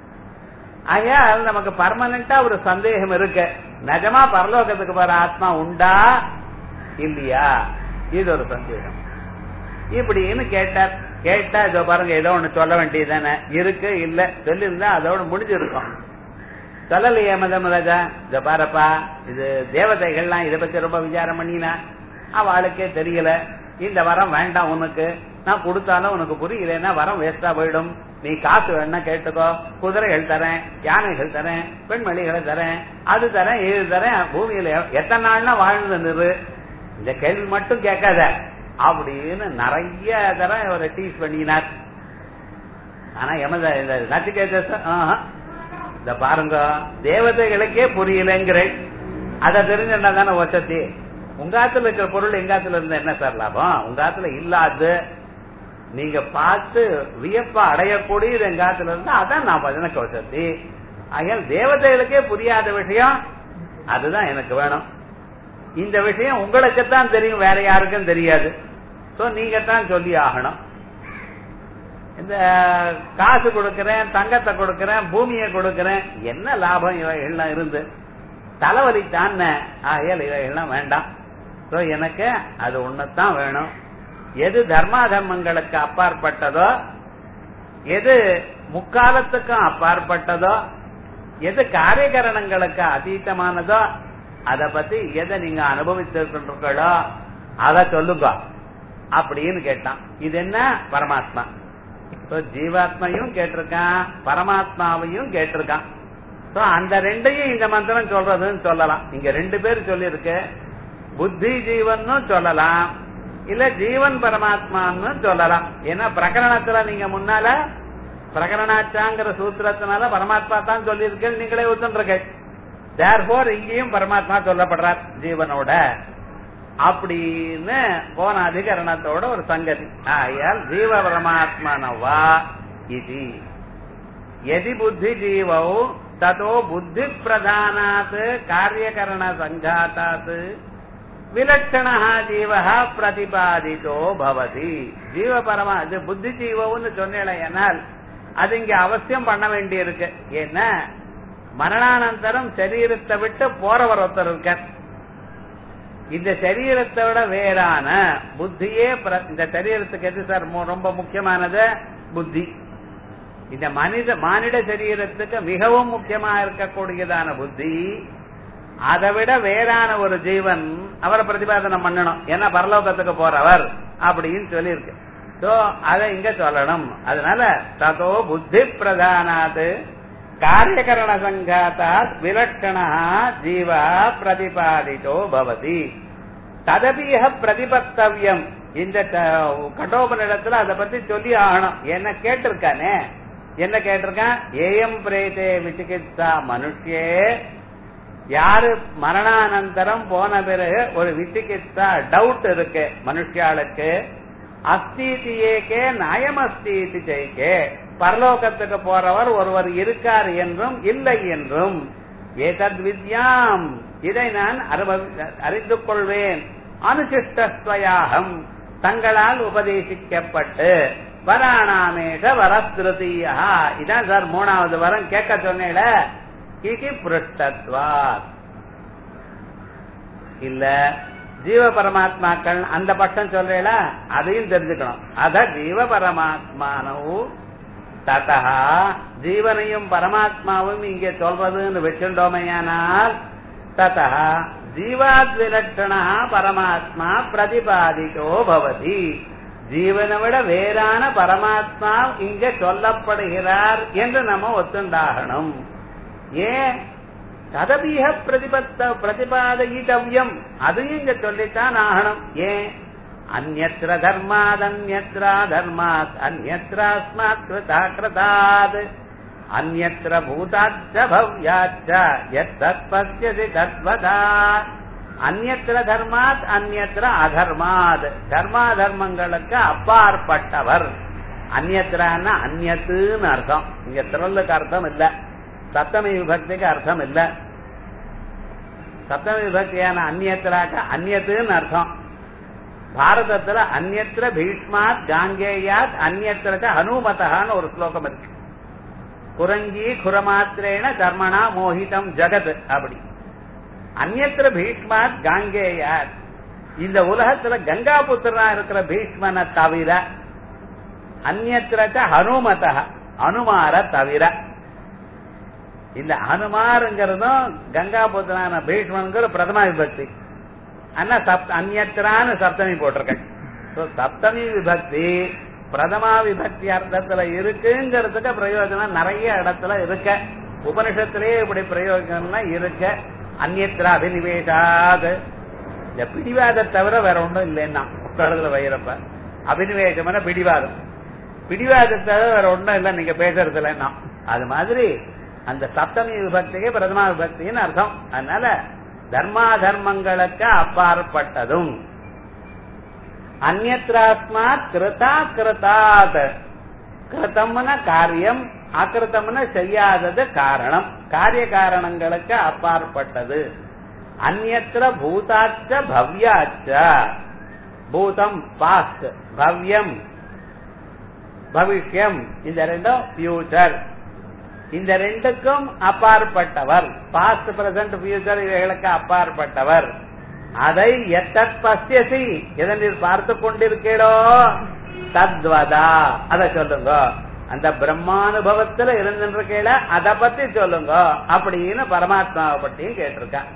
ஆகையால் நமக்கு பர்மனண்டா ஒரு சந்தேகம் இருக்கு நிஜமா பரலோகத்துக்கு போற ஆத்மா உண்டா இல்லையா இது ஒரு சந்தேகம் இப்படின்னு கேட்டார் கேட்டா இதோ பாருங்க ஏதோ ஒண்ணு சொல்ல வேண்டியதானே இருக்கு இல்ல சொல்லியிருந்தா அதோட முடிஞ்சிருக்கும் சொல்லலையே மதமராஜா இத பாருப்பா இது தேவதைகள்லாம் இதை பத்தி ரொம்ப விசாரம் பண்ணினா அவளுக்கே தெரியல இந்த வரம் வேண்டாம் உனக்கு நான் கொடுத்தாலும் உனக்கு புரியலன்னா வரம் வேஸ்டா போயிடும் நீ காசு வேணா கேட்டுக்கோ குதிரைகள் தரேன் யானைகள் தரேன் பெண்மணிகளை தரேன் அது தரேன் இது தரேன் பூமியில எத்தனை நாள்னா வாழ்ந்து நிறு இந்த கேள்வி மட்டும் கேட்காத அப்படின்னு நிறைய தரம் இவரை டீஸ் பண்ணினார் ஆனா எமத இந்த நச்சிகேத இந்த பாருங்க தேவதைகளுக்கே புரியலங்கிறேன் அதை தெரிஞ்சுட்டா தானே வசதி உங்க ஆத்துல இருக்கிற பொருள் எங்க ஆத்துல இருந்தா என்ன சார் லாபம் உங்க ஆத்துல இல்லாது நீங்க பார்த்து வியப்பா அடையக்கூடியது எங்க ஆத்துல இருந்தா அதான் நான் எனக்கு வசதி ஆகையால் தேவதைகளுக்கே புரியாத விஷயம் அதுதான் எனக்கு வேணும் இந்த விஷயம் உங்களுக்கு தான் தெரியும் வேற யாருக்கும் தெரியாது சோ நீங்க தான் சொல்லி ஆகணும் இந்த காசு கொடுக்கறேன் தங்கத்தை கொடுக்கறேன் பூமியை கொடுக்கறேன் என்ன லாபம் இவைகள்லாம் இருந்து தலைவலி தான் ஆகையால் இவைகள்லாம் வேண்டாம் சோ எனக்கு அது ஒண்ணுதான் வேணும் எது தர்மா தர்மங்களுக்கு அப்பாற்பட்டதோ எது முக்காலத்துக்கும் அப்பாற்பட்டதோ எது காரியகரணங்களுக்கு அதீதமானதோ அத பத்தி எதை நீங்க அனுபவிச்சிருக்கின்றீர்களோ அத சொல்லுங்க அப்படின்னு கேட்டான் இது என்ன பரமாத்மா So, ஜீவாத்மையும் கேட்டிருக்கான் பரமாத்மாவையும் கேட்டிருக்கான் So, அந்த ரெண்டையும் இந்த மந்திரம் சொல்றதுன்னு சொல்லலாம் இங்க ரெண்டு பேர் சொல்லியிருக்கு புத்தி ஜீவன் சொல்லலாம் இல்ல ஜீவன் பரமாத்மான்னு சொல்லலாம் ஏன்னா பிரகரணத்துல நீங்க முன்னால பிரகரணாச்சாங்கிற சூத்திரத்தினால பரமாத்மா தான் சொல்லியிருக்கேன் நீங்களே ஒத்துருக்க தேர்போர் இங்கேயும் பரமாத்மா சொல்லப்படுறார் ஜீவனோட அப்படின்னு போன அதிகரணத்தோட ஒரு சங்கதி ஆயால் ஜீவ பரமாத்மனவா இது எதி புத்தி ஜீவௌ ததோ புத்தி பிரதானாத் காரியகரண சங்காத்தாத் விலட்சண ஜீவ பிரதிபாதித்தோ பவதி ஜீவ பரமா இது புத்தி ஜீவம்னு சொன்னேனால் அது இங்க அவசியம் பண்ண வேண்டி இருக்கு ஏன்னா மரணானந்தரம் சரீரத்தை விட்டு போறவர் ஒருத்தர் இருக்கார் இந்த சரீரத்தை விட வேறான புத்தியே பிர- இந்த சரீரத்துக்கு எது சார் மு- ரொம்ப முக்கியமானது புத்தி இந்த மனித மானிட சரீரத்துக்கு மிகவும் முக்கியமா இருக்கக்கூடியதான புத்தி அதை விட வேறான ஒரு ஜீவன் அவரை பிரதிபாதனம் பண்ணணும் ஏன்னா பரலோகத்துக்கு போறவர் அப்படின்னு சொல்லியிருக்கு சோ அதை இங்க சொல்லணும் அதனால ததோ புத்தி பிரதானாத் காரியகரண சங்காத்தாத் விலட்சண ஜீவ பிரதிபாதித்தோ பவதி ததபிய பிரதிபத்தவியம் இந்த க- கடோபனிடத்துல அதை பத்தி சொல்லி ஆகணும் என்ன கேட்டிருக்கானே என்ன கேட்டிருக்கான் ஏஎம் பிரேதே விசிகித்சா மனுஷே யாரு மரணானந்தரம் போன பிறகு ஒரு விசிகித்சா டவுட் இருக்கு மனுஷியாளுக்கு அஸ்தீதியேக்கே நயமஸ்தீதி செய்கே பரலோகத்துக்கு போறவர் ஒருவர் இருக்கார் என்றும் இல்லை என்றும் ஏதத் வித்யாம் இதை நான் அனுபவி- அறிந்து கொள்வேன் அனுசிஷ்டஸ்வயாகம் தங்களால் உபதேசிக்கப்பட்டு வராணாமேஷ வரஸ்திருதியா இதான் சார் மூணாவது வரம் கேட்க சொன்னேல இது புருஷ்டத்வாத் இல்ல ஜீவ பரமாத்மாக்கள் அந்த பட்சம் சொல்றேல அதையும் தெரிஞ்சுக்கணும் அத ஜீவ பரமாத்மானவு ததா ஜீவனையும் பரமாத்மாவும் இங்க சொல்றதுன்னு வச்சுட்டோமையானால் ததா ஜீவாத் விலட்சணா பரமாத்மா பிரதிபாதித்தோ பவதி ஜீவனை விட வேறான பரமாத்மா இங்க சொல்லப்படுகிறார் என்று நம்ம ஒத்துண்டாகணும் ஏன் ததபீக பிரதிபத்த பிரதிபாதயிதவ்யம் அதையும் இங்க சொல்லித்தான் ஆகணும் ஏன் அந்நத்திர தர்மாத் அந்நத்ரா தர்மாத் அந்நத்ராஸ்மாத் கிருதா கிருதாத் அந்நத்திர பூதாச்ச பவ்யாச்ச எத்தத் பசியசி தத்வதா அந்நத்திர தர்மாத் அந்நத்திர அதர்மாத் தர்மா தர்மங்களுக்கு அப்பாற்பட்டவர் அந்நத்திரான்னா அந்நத்துன்னு அர்த்தம் இங்க திரளுக்கு அர்த்தம் இல்ல சப்தமி விபக்திக்கு அர்த்தம் இல்ல சப்தமி விபக்தியான அந்நியத்திராக்க அந்நியத்துன்னு அர்த்தம் பாரதத்துல அந்நத்திர பீஷ்மாத் காங்கேயாத் அந்நத்திரக்க ஹனுமதான்னு ஒரு ஸ்லோகம் இருக்கு குரங்கி குரமாத்திரேன கர்மணா மோகிதம் ஜகத் அப்படி அந்நத்திர பீஷ்மாத் காங்கேயாத் இந்த உலகத்துல கங்கா புத்திரனா இருக்கிற பீஷ்மனை தவிர அந்நத்திரக்க ஹனுமத அனுமார தவிர இந்த ஹனுமாருங்கிறதும் கங்கா புத்திரான பீஷ்மனுங்கிற பிரதம விபக்தி ஆனா சப் அந்நத்திரான்னு சப்தமி போட்டிருக்கேன் சப்தமி விபக்தி பிரதமா விபக்தி அர்த்தத்துல இருக்குங்கிறதுக்கு பிரயோஜனம் நிறைய இடத்துல இருக்க உபனிஷத்திலேயே இப்படி பிரயோஜனம்லாம் இருக்க அந்நத்திர அபினிவேஷாது இந்த பிடிவாத தவிர வேற ஒண்ணும் இல்லைன்னா இடத்துல வைரப்ப அபினிவேஷம்னா பிடிவாதம் பிடிவாதத்தை தவிர வேற ஒண்ணும் இல்லை நீங்க பேசுறதுலன்னா அது மாதிரி அந்த சப்தமி விபக்திக்கு பிரதமா விபக்தின்னு அர்த்தம் அதனால தர்மா தர்மங்களுக்கு அப்பாற்பட்டதும் அந்நத்ராஸ்மாத் கிருதா கிருதாத் கிருத்தம்னா காரியம் அக்கிருத்தம்னா செய்யாதது காரணம் காரிய காரணங்களுக்கு அப்பாற்பட்டது அந்நத்திர பூதாச்ச பவ்யாச்ச பூதம் பாஸ்ட் பவ்யம் பவிஷ்யம் இந்த ரெண்டும் ஃபியூச்சர் இந்த ரெண்டுக்கும் அப்பாற்பட்டவர் பாஸ்ட் பிரசன்ட் ஃபியூச்சர் இவைகளுக்கு அப்பாற்பட்டவர் அதை எத்தத் பசியசி எதை நீர் பார்த்து கொண்டிருக்கீடோ தத்வதா அத சொல்லுங்க அந்த பிரம்மானுபவத்துல இருந்துருக்கீட அத பத்தி சொல்லுங்க அப்படின்னு பரமாத்மாவை பத்தியும் கேட்டிருக்கான்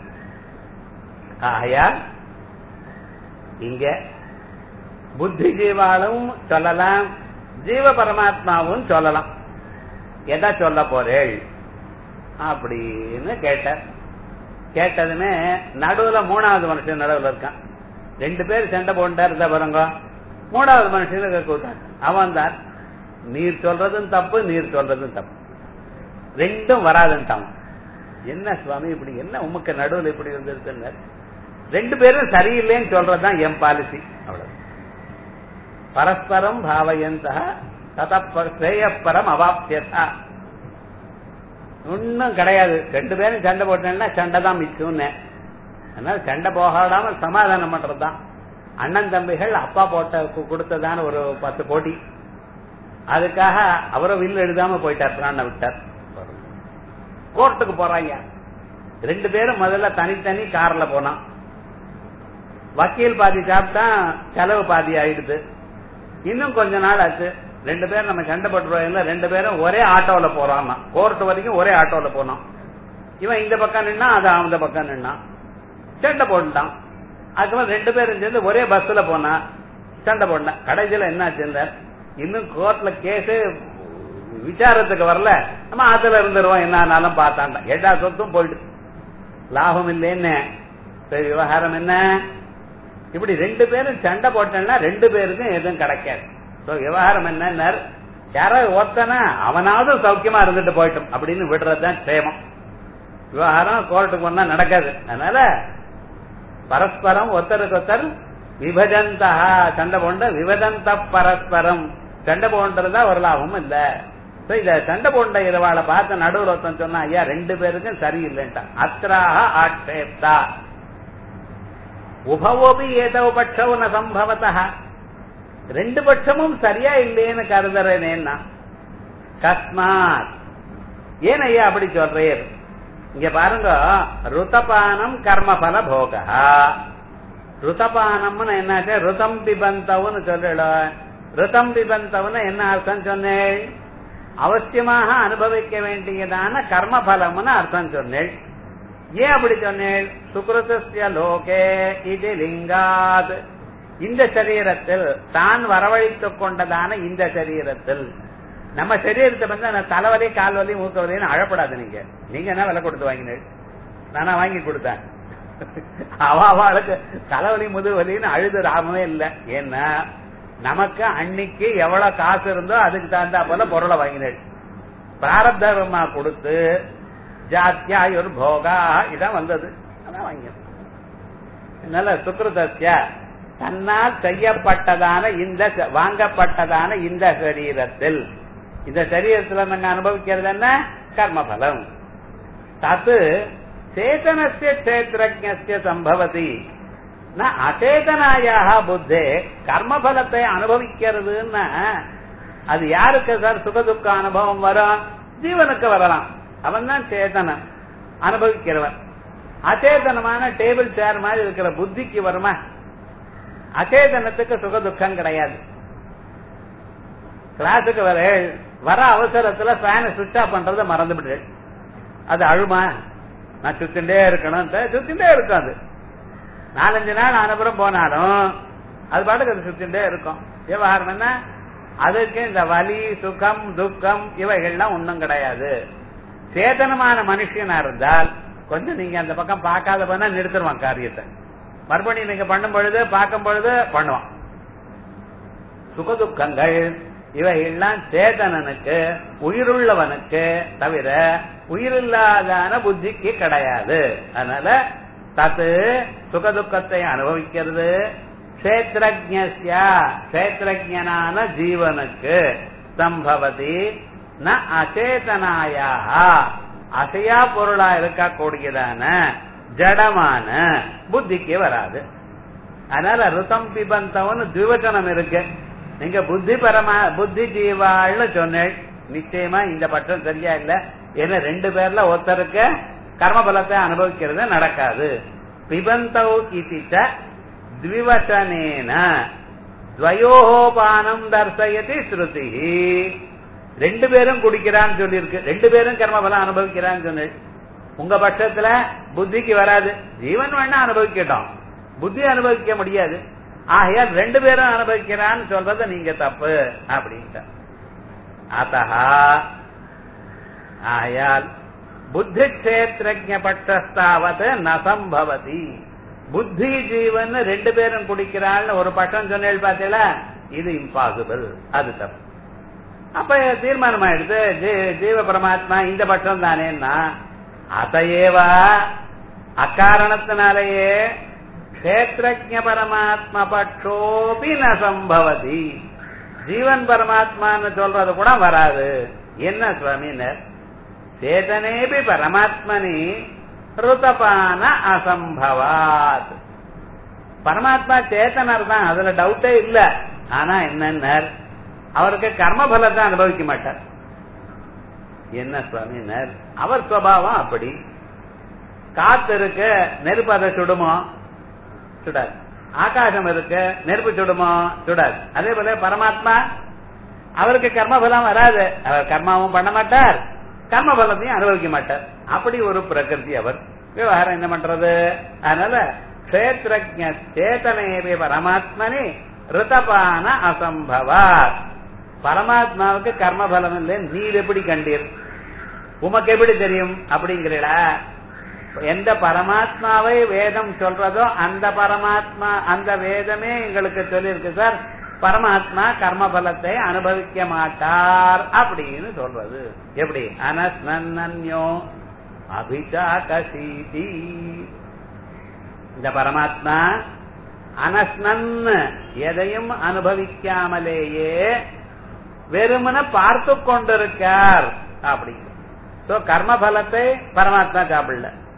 ஆயா இங்க புத்தி ஜீவாலும் சொல்லலாம் ஜீவ பரமாத்மாவும் சொல்லலாம் எதை சொல்ல போறேள் அப்படின்னு கேட்டார் கேட்டதுமே நடுவுல மூணாவது மனுஷன் நடுவுல இருக்கான் ரெண்டு பேர் சண்டை போட்டா இருந்தா பாருங்க மூணாவது மனுஷன் கூட்டான் அவன் தான் நீர் சொல்றதும் தப்பு நீர் சொல்றதும் தப்பு ரெண்டும் வராதுன்ட்டான் என்ன சுவாமி இப்படி என்ன உமக்கு நடுவில் இப்படி இருந்திருக்குன்னு ரெண்டு பேரும் சரியில்லைன்னு சொல்றதுதான் என் பாலிசி அவ்வளவு பரஸ்பரம் பாவயந்தா ததப்பரம் அவாப்தியதா ஒன்னும் கிடையாது ரெண்டு பேரும் சண்டை போட்டேன்னா சண்டை தான் மிச்சம்னு அதனால சண்டை போகாடாம சமாதானம் பண்றதுதான் அண்ணன் தம்பிகள் அப்பா போட்ட கொடுத்ததான ஒரு பத்து போட்டி அதுக்காக அவரும் வில் எழுதாம போயிட்டார் பிராண விட்டார் கோர்ட்டுக்கு போறாங்க ரெண்டு பேரும் முதல்ல தனித்தனி கார்ல போனான் வக்கீல் பாதி சாப்பிட்டா செலவு பாதி ஆயிடுது இன்னும் கொஞ்ச நாள் ஆச்சு ரெண்டு பேரும் நம்ம சண்டை போட்டுருவாங்க ரெண்டு பேரும் ஒரே ஆட்டோல போறான் கோர்ட் வரைக்கும் ஒரே ஆட்டோல போனான் இவன் இந்த பக்கம் நின்னா அது அந்த பக்கம் நின்னான் சண்டை போட்டுட்டான் அதுக்கப்புறம் ரெண்டு பேரும் சேர்ந்து ஒரே பஸ்ல போனா சண்டை போட்டான் கடைசியில என்ன ஆச்சுந்தார் இன்னும் கோர்ட்ல கேஸ் விசாரத்துக்கு வரல நம்ம ஆத்துல இருந்துருவோம் என்ன ஆனாலும் பார்த்தாண்டா எல்லா சொத்தும் போயிட்டு லாபம் இல்லைன்னு சரி விவகாரம் என்ன இப்படி ரெண்டு பேரும் சண்டை போட்டேன்னா ரெண்டு பேருக்கும் எதுவும் கிடைக்காது சோ விவகாரம் என்ன யாராவது ஒருத்தனா அவனாவது சௌக்கியமா இருந்துட்டு போயிட்டோம் அப்படின்னு விடுறதுதான் க்ஷேமம் விவகாரம் கோர்ட்டுக்கு வந்தா நடக்காது அதனால பரஸ்பரம் ஒருத்தருக்கு ஒருத்தர் விபஜந்தா சண்டை போண்ட விபஜந்த பரஸ்பரம் சண்டை போன்றதா ஒரு லாபம் இல்ல இத சண்டை போண்ட இரவாளை பார்த்து நடுவில் ஒருத்தன் சொன்னா ஐயா ரெண்டு பேருக்கும் சரியில்லைன்ட்டான் அத்ராக ஆட்சேப்தா உபவோபி ஏதோ பட்சம் ந சம்பவத்தா ரெண்டு பட்சமும் சரியா இல்லைன்னு கருதுறேனேன்னா கஸ்மாத் ஏன் ஐயா அப்படி சொல்றேன் இங்க பாருங்க ருத்தபானம் கர்மபல போகா ருத்தபானம்னு என்னாச்சு ருதம் பிபந்தவுன்னு சொல்லல ருதம் பிபந்தவுன்னு என்ன அர்த்தம் சொன்னேன் அவசியமாக அனுபவிக்க வேண்டியதான கர்மபலம்னு அர்த்தம் சொன்னேன் ஏன் அப்படி சொன்னேன் சுக்ருதஸ்ய லோகே இது லிங்காத் இந்த சரீரத்தில் தான் வரவழைத்துக் கொண்டதான இந்த சரீரத்தில் நம்ம சரீரத்தை வந்து அந்த தலைவலி கால்வலி மூக்க வலின்னு அழப்படாது நீங்க நீங்க என்ன விலை கொடுத்து வாங்கினீங்க நானா வாங்கி கொடுத்தேன் அவ அவளுக்கு தலைவலி முதுவலின்னு அழுது ராமவே இல்லை ஏன்னா நமக்கு அன்னைக்கு எவ்வளவு காசு இருந்தோ அதுக்கு தகுந்தா போல பொருளை வாங்கினேன் பிராரப்தமா கொடுத்து ஜாத்தியாயுர் போகா இதான் வந்தது அதான் வாங்கினேன் அதனால சுக்ருதஸ்ய தன்னால் செய்யப்பட்டதான இந்த வாங்கப்பட்டதான இந்த சரீரத்தில் இந்த சரீரத்தில் நாங்க அனுபவிக்கிறது என்ன கர்மபலம் தத்து சேதனஸ்ய கஷேத்திரஜ்ய சம்பவதி ந அச்சேதனாயாக புத்தே கர்மபலத்தை அனுபவிக்கிறதுன்னா அது யாருக்கு சார் சுகதுக்க அனுபவம் வரும் ஜீவனுக்கு வரலாம் அவன் தான் சேதனன் அனுபவிக்கிறவன் அச்சேதனமான டேபிள் சேர் மாதிரி இருக்கிற புத்திக்கு வருமா அச்சேதனத்துக்கு சுகதுக்கம் கிடையாது கிளாஸுக்கு வர வர அவசரத்துல ஃபேனை சுவிட்ச் ஆஃப் பண்றதை மறந்துவிடு அது அழுமா நான் சுத்திண்டே இருக்கணும் சுத்திண்டே இருக்கும் அது நாலஞ்சு நாள் அனுப்புறம் போனாலும் அது பாட்டுக்கு அது சுத்திண்டே இருக்கும் விவகாரம் என்ன அதுக்கு இந்த வலி சுகம் துக்கம் இவைகள்லாம் ஒன்றும் கிடையாது சேதனமான மனுஷனா இருந்தால் கொஞ்சம் நீங்க அந்த பக்கம் பார்க்காத பண்ணா நிறுத்திடுவான் காரியத்தை மறுபடியும் நீங்க பண்ணும் பொழுது பார்க்கும் பொழுது பண்ணுவான் சுகதுக்கங்கள் இவையெல்லாம் சேதனனுக்கு உயிருள்ளவனுக்கு தவிர உயிரில்லாதான புத்திக்கு கிடையாது அதனால தத்து சுகதுக்கத்தை அனுபவிக்கிறது கஷேத்திரஜனான ஜீவனுக்கு சம்பவதி ந அச்சேதனாயாக அசையா பொருளா இருக்கக்கூடியதான ஜடமான புத்திக்கு வராது அதனால ருதம் பிபந்தவன்னு திவச்சனம் இருக்கு நீங்க புத்தி பரமா புத்தி ஜீவாள்னு சொன்னேன் நிச்சயமா இந்த பட்டம் சரியா இல்ல ஏன்னா ரெண்டு பேர்ல ஒருத்தருக்கு கர்மபலத்தை அனுபவிக்கிறது நடக்காது பிபந்தௌ இதிச்ச த்விவசனேன துவயோபானம் தர்சயதி ஸ்ருதி ரெண்டு பேரும் குடிக்கிறான்னு சொல்லியிருக்கு ரெண்டு பேரும் கர்மபலம் அனுபவிக்கிறான்னு சொன்னேன் உங்க பட்சத்துல புத்திக்கு வராது ஜீவன் வேணா அனுபவிக்கட்டும் புத்தி அனுபவிக்க முடியாது ஆகையால் ரெண்டு பேரும் அனுபவிக்கிறான்னு சொல்றது நீங்க தப்பு அப்படின்ட்டு அத்தஹா ஆகையால் புத்தி கஷேத்திரஜ பட்சஸ்தாவது நசம்பவதி புத்தி ஜீவன் ரெண்டு பேரும் குடிக்கிறாள்னு ஒரு பட்டம் சொன்னேன் பார்த்தீங்களா இது இம்பாசிபிள் அது தப்பு அப்ப தீர்மானம் ஆயிடுது ஜீவ பரமாத்மா இந்த பட்சம் தானேன்னா அதையேவா அக்காரணத்தினாலேயே கஷேத்திரஜ பரமாத்ம பட்சோபி ந சம்பவதி ஜீவன் பரமாத்மான்னு சொல்றது கூட வராது என்ன சுவாமினர் சேதனேபி பரமாத்மனி ருதபான அசம்பவாத் பரமாத்மா சேத்தனர் தான் அதுல டவுட்டே இல்ல ஆனா என்னன்னர் அவருக்கு கர்மபலத்தை அனுபவிக்க மாட்டார் என்ன சுவாமினர் அவர் சுவாவம் அப்படி காத்து இருக்கு நெருப்பு அதை சுடுமோ சுடாது ஆகாசம் இருக்கு நெருப்பு சுடுமோ சுடாது அதே போல பரமாத்மா அவருக்கு கர்மபலம் வராது அவர் கர்மாவும் பண்ண மாட்டார் கர்மபலத்தையும் அனுபவிக்க மாட்டார் அப்படி ஒரு பிரகிருதி அவர் விவகாரம் என்ன பண்றது அதனால கஷேத்திரஜ சேத்தனேபி பரமாத்மனி ரிதபான அசம்பவா பரமாத்மாவுக்கு கர்மபலம் இல்லை நீர் எப்படி கண்டீர் உமக்கு எப்படி தெரியும் அப்படிங்கிறீடா எந்த பரமாத்மாவை வேதம் சொல்றதோ அந்த பரமாத்மா அந்த வேதமே எங்களுக்கு சொல்லியிருக்கு சார் பரமாத்மா கர்மபலத்தை அனுபவிக்க மாட்டார் அப்படின்னு சொல்றது எப்படி அனஸ்னன்யோ அபிஜா கசீதி இந்த பரமாத்மா அனஸ்னன் எதையும் அனுபவிக்காமலேயே வெறுமன பார்த்து கொண்டிருக்கார் அப்படி சோ கர்மபலத்தை பரமாத்மா சாப்பிடல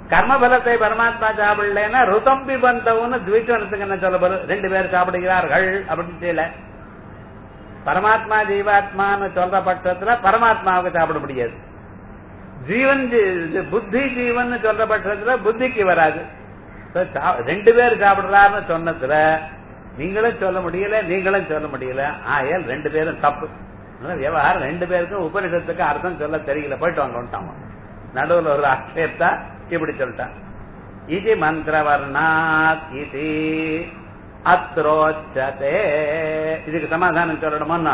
கர்மபலத்தை பரமாத்மா சாப்பிடலன்னா ருதம் பிபந்தவுன்னு துவிச்சனத்துக்கு என்ன சொல்ல போறது ரெண்டு பேர் சாப்பிடுகிறார்கள் அப்படின்னு தெரியல பரமாத்மா ஜீவாத்மான்னு சொல்ற பட்சத்துல பரமாத்மாவுக்கு சாப்பிட முடியாது ஜீவன் ஜீ- புத்தி ஜீவன் சொல்ற பட்சத்துல புத்திக்கு வராது So, சா- ரெண்டு பேர் சாப்பிடுறாருன்னு சொன்னதுல நீங்களும் சொல்ல முடியல நீங்களும் சொல்ல முடியல ஆயல் ரெண்டு பேரும் தப்பு அதனால விவகாரம் ரெண்டு பேருக்கும் உபனிஷத்துக்கு அர்த்தம் சொல்ல தெரியல போயிட்டு வாங்க வந்துட்டாங்க நடுவுல ஒரு ஆட்சேப்தா இப்படி சொல்லிட்டான் இது மந்திரவர்ணாத் இது அத்ரோச்சதே இதுக்கு சமாதானம் சொல்லணுமோன்னா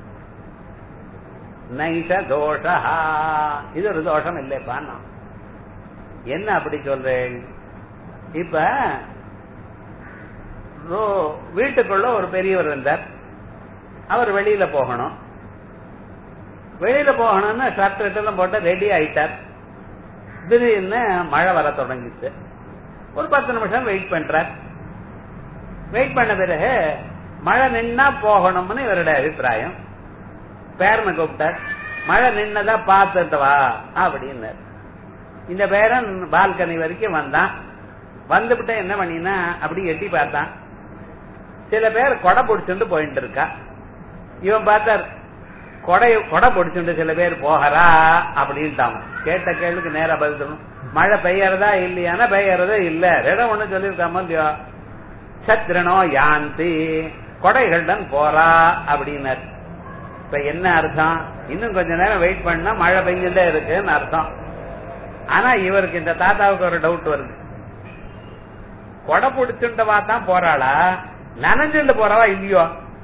நைஷ தோஷா இது ஒரு தோஷம் இல்லைப்பா நான். என்ன அப்படி சொல்றேன் இப்ப ரோ- வீட்டுக்குள்ள ஒரு பெரியவர் இருந்தார் அவர் வெளியில போகணும் வெளியில போகணும்னு ஷர்ட் எல்லாம் போட்டு ரெடி ஆயிட்டார் திடீர்னு மழை வர தொடங்கிச்சு ஒரு பத்து நிமிஷம் வெயிட் பண்றார் வெயிட் பண்ண பிறகு மழை நின்னா போகணும்னு இவருடைய அபிப்பிராயம் பேரனை கூப்பிட்டார் மழை நின்னதா பார்த்துட்டு வா அப்படின்னார் இந்த பேரன் பால்கனி வரைக்கும் வந்தான் வந்துவிட்டு என்ன பண்ணினா அப்படி எட்டி பார்த்தான் சில பேர் கொடை பிடிச்சுட்டு போயிட்டு இருக்கா இவன் பார்த்தார் கொடை கொடை பிடிச்சுட்டு சில பேர் போகிறா அப்படின்ட்டான் கேட்ட கேள்விக்கு நேரா பதில் சொல்லணும் மழை பெய்யறதா இல்லையானா பெய்யறதா இல்ல ரெடம் ஒண்ணு சொல்லியிருக்காம இல்லையோ சத்ரனோ யாந்தி கொடைகளுடன் போறா அப்படின்னார் இப்ப என்ன அர்த்தம் இன்னும் கொஞ்ச நேரம் வெயிட் பண்ணா மழை பெஞ்சுட்டே இருக்குன்னு அர்த்தம் ஆனா இவருக்கு இந்த தாத்தாவுக்கு ஒரு டவுட் வருது கொடை பிடிச்சுட்டவா தான் போறாளா நனைஞ்சுட்டு போறவா இல்லையோ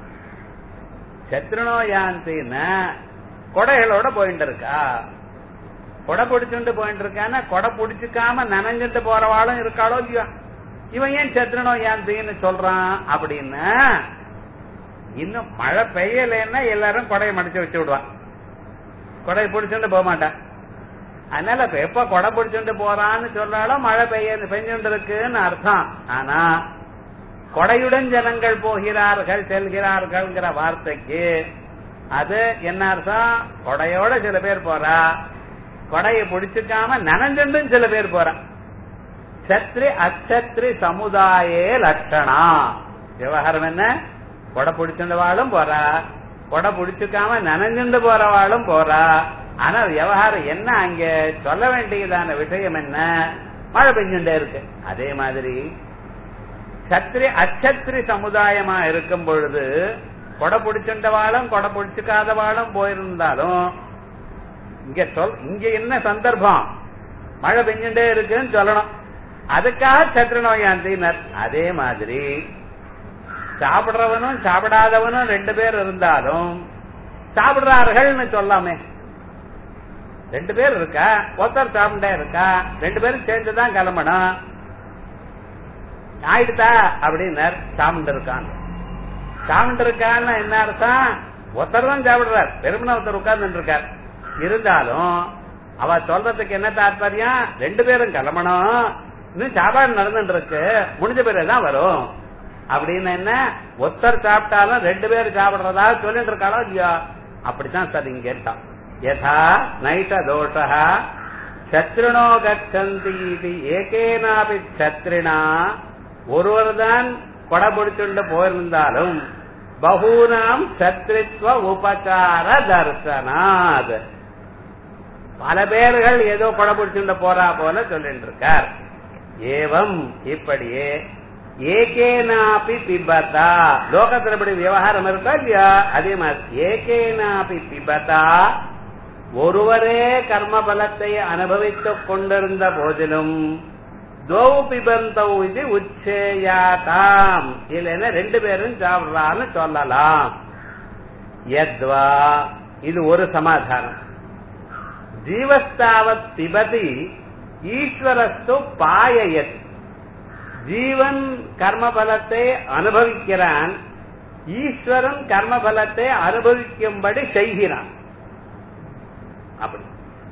சத்ருனோ யாந்தின்னா கொடைகளோட போயிட்டு இருக்கா கொடை பிடிச்சுட்டு போயிட்டு இருக்கான்னா கொடை பிடிச்சுக்காம நனைஞ்சிட்டு போறவாளும் இருக்காளோ இல்லையோ இவன் ஏன் சத்ருனோ யாந்தின்னு சொல்றான் அப்படின்னா இன்னும் மழை பெய்யலைன்னா எல்லாரும் கொடையை மடிச்சு வச்சு விடுவான் கொடையை பிடிச்சுட்டு போக மாட்டான் அதனால இப்ப எப்ப கொடை பிடிச்சுட்டு போறான்னு சொல்றாலும் மழை பெய்ய பெஞ்சுட்டு இருக்குன்னு அர்த்தம் ஆனா கொடையுடன் ஜனங்கள் போகிறார்கள் செல்கிறார்கள்ங்கிற வார்த்தைக்கு அது என்ன அர்த்தம் கொடையோட சில பேர் போறா கொடையை பிடிச்சுக்காம நனஞ்சுண்டும் சில பேர் போறா சத்ரி அச்சத்ரி சமுதாயே லட்சணா விவகாரம் என்ன கொடை பிடிச்சுண்டவாளும் போறா கொடை பிடிச்சுக்காம நனைஞ்சுண்டு போறவாளும் போறா ஆனா விவகாரம் என்ன அங்க சொல்ல வேண்டியதான விஷயம் என்ன மழை பெஞ்சுட்டே இருக்கு அதே மாதிரி சத்ரி அச்சத்ரி சமுதாயமா இருக்கும் பொழுது கொடை பிடிச்சுண்டவாளும் கொடை பிடிச்சுக்காதவாளும் போயிருந்தாலும் இங்க சொல் இங்க என்ன சந்தர்ப்பம் மழை பெஞ்சுட்டே இருக்குன்னு சொல்லணும் அதுக்காக சத்ரு நோயாந்தினர் அதே மாதிரி சாப்பிடுறவனும் சாப்பிடாதவனும் ரெண்டு பேர் இருந்தாலும் சாப்பிடுறார்கள்னு சொல்லாமே ரெண்டு பேர் இருக்கா ஒருத்தர் சாப்பிட்டே இருக்கா ரெண்டு பேரும் சேர்ந்துதான் கிளம்பணும் ஆயிடுதா அப்படின்னார் சாப்பிட்டு இருக்கான் சாப்பிட்டு இருக்கான்னு என்ன அர்த்தம் ஒருத்தர் தான் சாப்பிடுறார் பெருமனா ஒருத்தர் உட்கார்ந்து இருக்கார் இருந்தாலும் அவ சொல்றதுக்கு என்ன தாற்பயம் ரெண்டு பேரும் கிளம்பணும் இன்னும் சாப்பாடு நடந்துட்டு இருக்கு முடிஞ்ச பிறகு தான் வரும் அப்படின்னு என்ன ஒருத்தர் சாப்பிட்டாலும் ரெண்டு பேர் சாப்பிடுறதா சொல்லிட்டு இருக்காளோ இல்லையா அப்படித்தான் சார் இங்க கேட்டான் யதா நைஷ தோஷா சத்ருணோ கச்சந்தி இது ஏகேனாபி சத்ரினா ஒருவர் தான் கொடை பிடிச்சுண்டு போயிருந்தாலும் பகூனாம் சத்ரித்வ உபகார தர்சனாத் பல பேர்கள் ஏதோ கொடை பிடிச்சுண்டு போறா போல சொல்லிட்டு இருக்கார் ஏவம் இப்படியே ஏகேனாபி பிபதா லோகத்துல இப்படி விவகாரம் இருக்கா இல்லையா அதே மாதிரி ஏகேனாபி பிபதா ஒருவரே கர்ம பலத்தை அனுபவித்துக் கொண்டிருந்த போதிலும் தோவு பிபந்தௌ இது உச்சேயாதாம் இல்லைன்னா ரெண்டு பேரும் சாப்பிடுறான்னு சொல்லலாம் யத்வா இது ஒரு சமாதானம் ஜீவஸ்தாவத் பிபதி ஈஸ்வரஸ்து பாயயத் ஜீவன் கர்மபலத்தை அனுபவிக்கிறான் ஈஸ்வரன் கர்மபலத்தை அனுபவிக்கும்படி செய்கிறான் அப்படி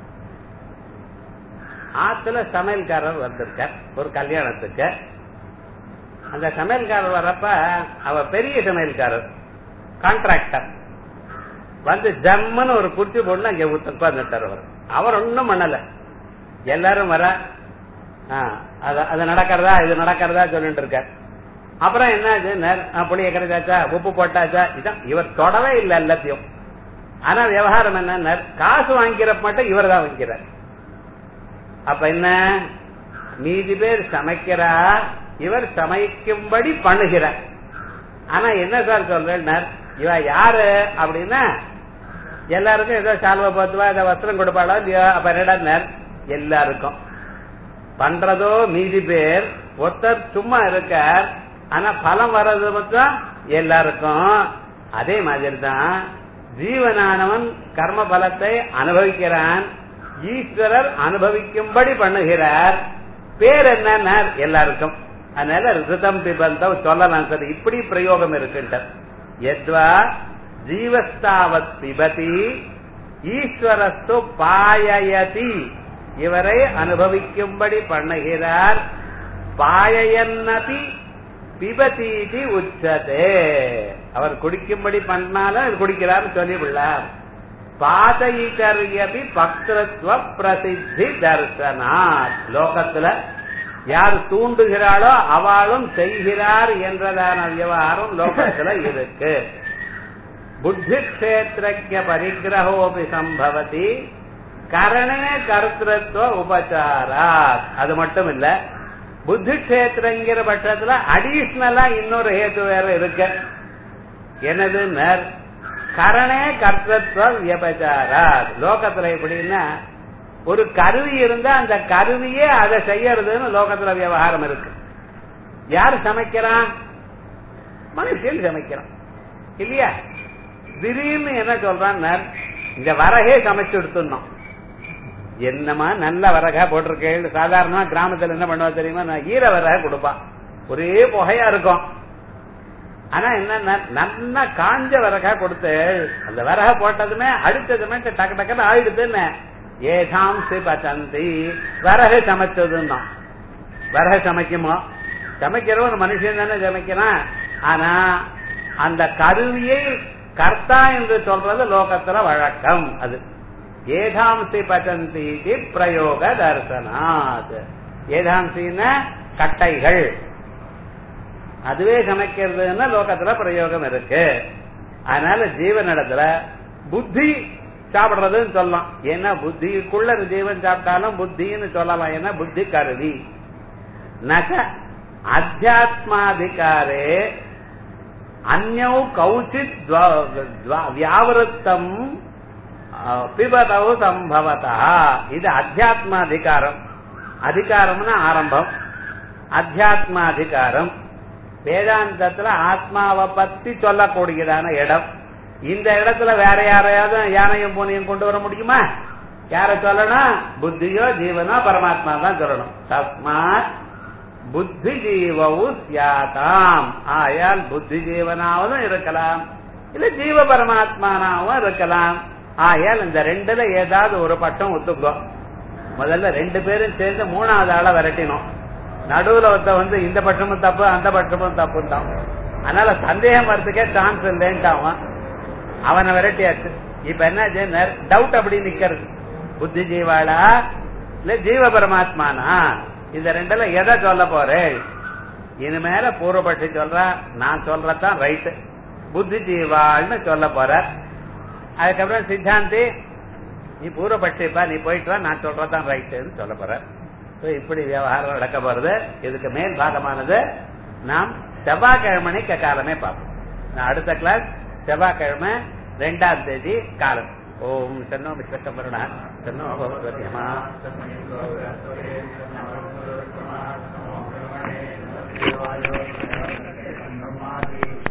ஆத்துல சமையல்காரர் வந்திருக்கார் ஒரு கல்யாணத்துக்கு அந்த சமையல்காரர் வரப்ப அவ பெரிய சமையல்காரர் கான்ட்ராக்டர் வந்து ஜம்முன்னு ஒரு குர்ச்சி போட்டு அங்க உட்கார்ந்துட்டார் அவர் அவர் ஒண்ணும் பண்ணல எல்லாரும் வர அது அது நடக்கிறதா இது நடக்கிறதா சொல்லிட்டு இருக்கார் அப்புறம் என்னாச்சு புளிய கரைச்சாச்சா உப்பு போட்டாச்சா இதான் இவர் தொடவே இல்லை எல்லாத்தையும் ஆனா விவகாரம் என்ன காசு வாங்கிக்கிற மட்டும் இவர் தான் வாங்கிக்கிறார் அப்ப என்ன மீதி பேர் சமைக்கிறா இவர் சமைக்கும்படி பண்ணுகிறார் ஆனா என்ன சார் சொல்றார் இவ யாரு அப்படின்னா எல்லாருக்கும் ஏதோ சால்வை பத்துவா ஏதோ வஸ்திரம் கொடுப்பாளோ இல்லையோ அப்ப என்னடா எல்லாருக்கும் பண்றதோ மீதி பேர் ஒருத்தர் சும்மா இருக்கார் ஆனா பலம் வர்றது மட்டும் எல்லாருக்கும் அதே மாதிரி தான் ஜீவனானவன் கர்ம பலத்தை அனுபவிக்கிறான் ஈஸ்வரர் அனுபவிக்கும்படி பண்ணுகிறார் பேர் என்ன எல்லாருக்கும் அதனால ரிதம் பிபந்தம் சொல்லலாம் சார் இப்படி பிரயோகம் இருக்குன்ற எத்வா ஜீவஸ்தாவத் பிபதி ஈஸ்வரஸ்து பாயயதி இவரை அனுபவிக்கும்படி பண்ணுகிறார் பாயயன்னதி பிபதீதி உச்சதே அவர் குடிக்கும்படி பண்ணாலும் குடிக்கிறார்னு சொல்லிவிடலாம் பாதயிகரியபி பக்திருத்வ பிரசித்தி தர்சனாத் லோகத்துல யார் தூண்டுகிறாளோ அவளும் செய்கிறார் என்றதான விவகாரம் லோகத்துல இருக்கு புத்தி கஷேத்திரஜ பரிகிரகோபி சம்பவதி கரணே கர்த்திருவ உபச்சாரா அது மட்டும் இல்ல புத்தி கஷேத்திரங்கிற பட்சத்துல அடிஷனலா இன்னொரு ஹேத்து வேற இருக்கு எனது நர் கரணே கர்த்தத்வ வியபச்சாரா லோகத்துல எப்படின்னா ஒரு கருவி இருந்தா அந்த கருவியே அதை செய்யறதுன்னு லோகத்துல விவகாரம் இருக்கு யார் சமைக்கிறான் மனுஷன் சமைக்கிறான் இல்லையா திடீர்னு என்ன சொல்றான் இந்த வரகே சமைச்சு எடுத்துடணும் என்னமா நல்ல வரகா போட்டிருக்கேன் சாதாரணமா கிராமத்துல என்ன பண்ணுவா தெரியுமா நான் ஈர வரக கொடுப்பான் ஒரே புகையா இருக்கும் ஆனா என்ன நல்லா காஞ்ச வரகா கொடுத்து அந்த வரக போட்டதுமே அடுத்ததுமே டக்கு டக்குன்னு ஆயிடுதுன்னு ஏதாம் பச்சந்தி வரக சமைச்சதுன்னா வரக சமைக்குமா சமைக்கிறவன் மனுஷன் தானே சமைக்கிறான் ஆனா அந்த கருவியை கர்த்தா என்று சொல்றது லோகத்துல வழக்கம் அது ஏதாம்சி பச்சந்தி பிரயோக தர்சனாத் ஏதாம்சின்னா கட்டைகள் அதுவே சமைக்கிறதுன்னா லோகத்துல பிரயோகம் இருக்கு அதனால ஜீவனிடத்துல புத்தி சாப்பிடுறதுன்னு சொல்லலாம் ஏன்னா புத்திக்குள்ள ஜீவன் சாப்பிட்டாலும் புத்தின்னு சொல்லலாம் ஏன்னா புத்தி கருவி நக அத்தியாத்மாதிகாரே அந்யௌ கௌச்சித் வியாவிருத்தம் பிபதவு சம்பவதா இது அத்தியாத்மாதிகாரம் அதிகாரம்னா ஆரம்பம் அத்தியாத்மாதிகாரம் வேதாந்தத்துல ஆத்மாவை பத்தி சொல்லக்கூடியதான இடம் இந்த இடத்துல வேற யாரையாவது யானையும் பூனையும் கொண்டு வர முடியுமா யார சொல்லணும் புத்தியோ ஜீவனோ பரமாத்மா தான் சொல்லணும் தஸ்மாத் புத்தி ஜீவவு சியாதாம் ஆயால் புத்தி ஜீவனாவதும் இருக்கலாம் இல்ல ஜீவ பரமாத்மானாவும் இருக்கலாம் ஆயால் இந்த ரெண்டுல ஏதாவது ஒரு பட்டம் ஒத்துக்கோ முதல்ல ரெண்டு பேரும் சேர்ந்து மூணாவது ஆளை விரட்டினோம் நடுவுல ஒருத்த வந்து இந்த பட்சமும் தப்பு அந்த பட்சமும் தப்பு தான் அதனால சந்தேகம் வர்றதுக்கே சான்ஸ் இல்லைன்ட்டான் அவனை விரட்டியாச்சு இப்ப என்ன டவுட் அப்படி நிக்கிறது புத்தி ஜீவாளா இல்ல ஜீவ பரமாத்மானா இந்த ரெண்டுல எதை சொல்ல போறேன் இனிமேல பூர்வபட்சி சொல்ற நான் சொல்றதான் ரைட்டு புத்தி ஜீவாள்னு சொல்ல போற அதுக்கப்புறம் சித்தாந்தி நீ பூர்வபட்சிப்பா நீ போயிட்டு வா நான் சொல்றதான் ரைட்டுன்னு சொல்ல போற இப்படி விவகாரம் நடக்க போறது இதுக்கு மேல் பாகமானது நாம் செவ்வாய்க்கிழமனைக்கு காலமே பார்ப்போம் நான் அடுத்த கிளாஸ் செவ்வாய்க்கிழமை ரெண்டாம் தேதி காலம் ஓம் சன்னோ விஸ்வசம்பரணா சன்னோ பகவத்யமா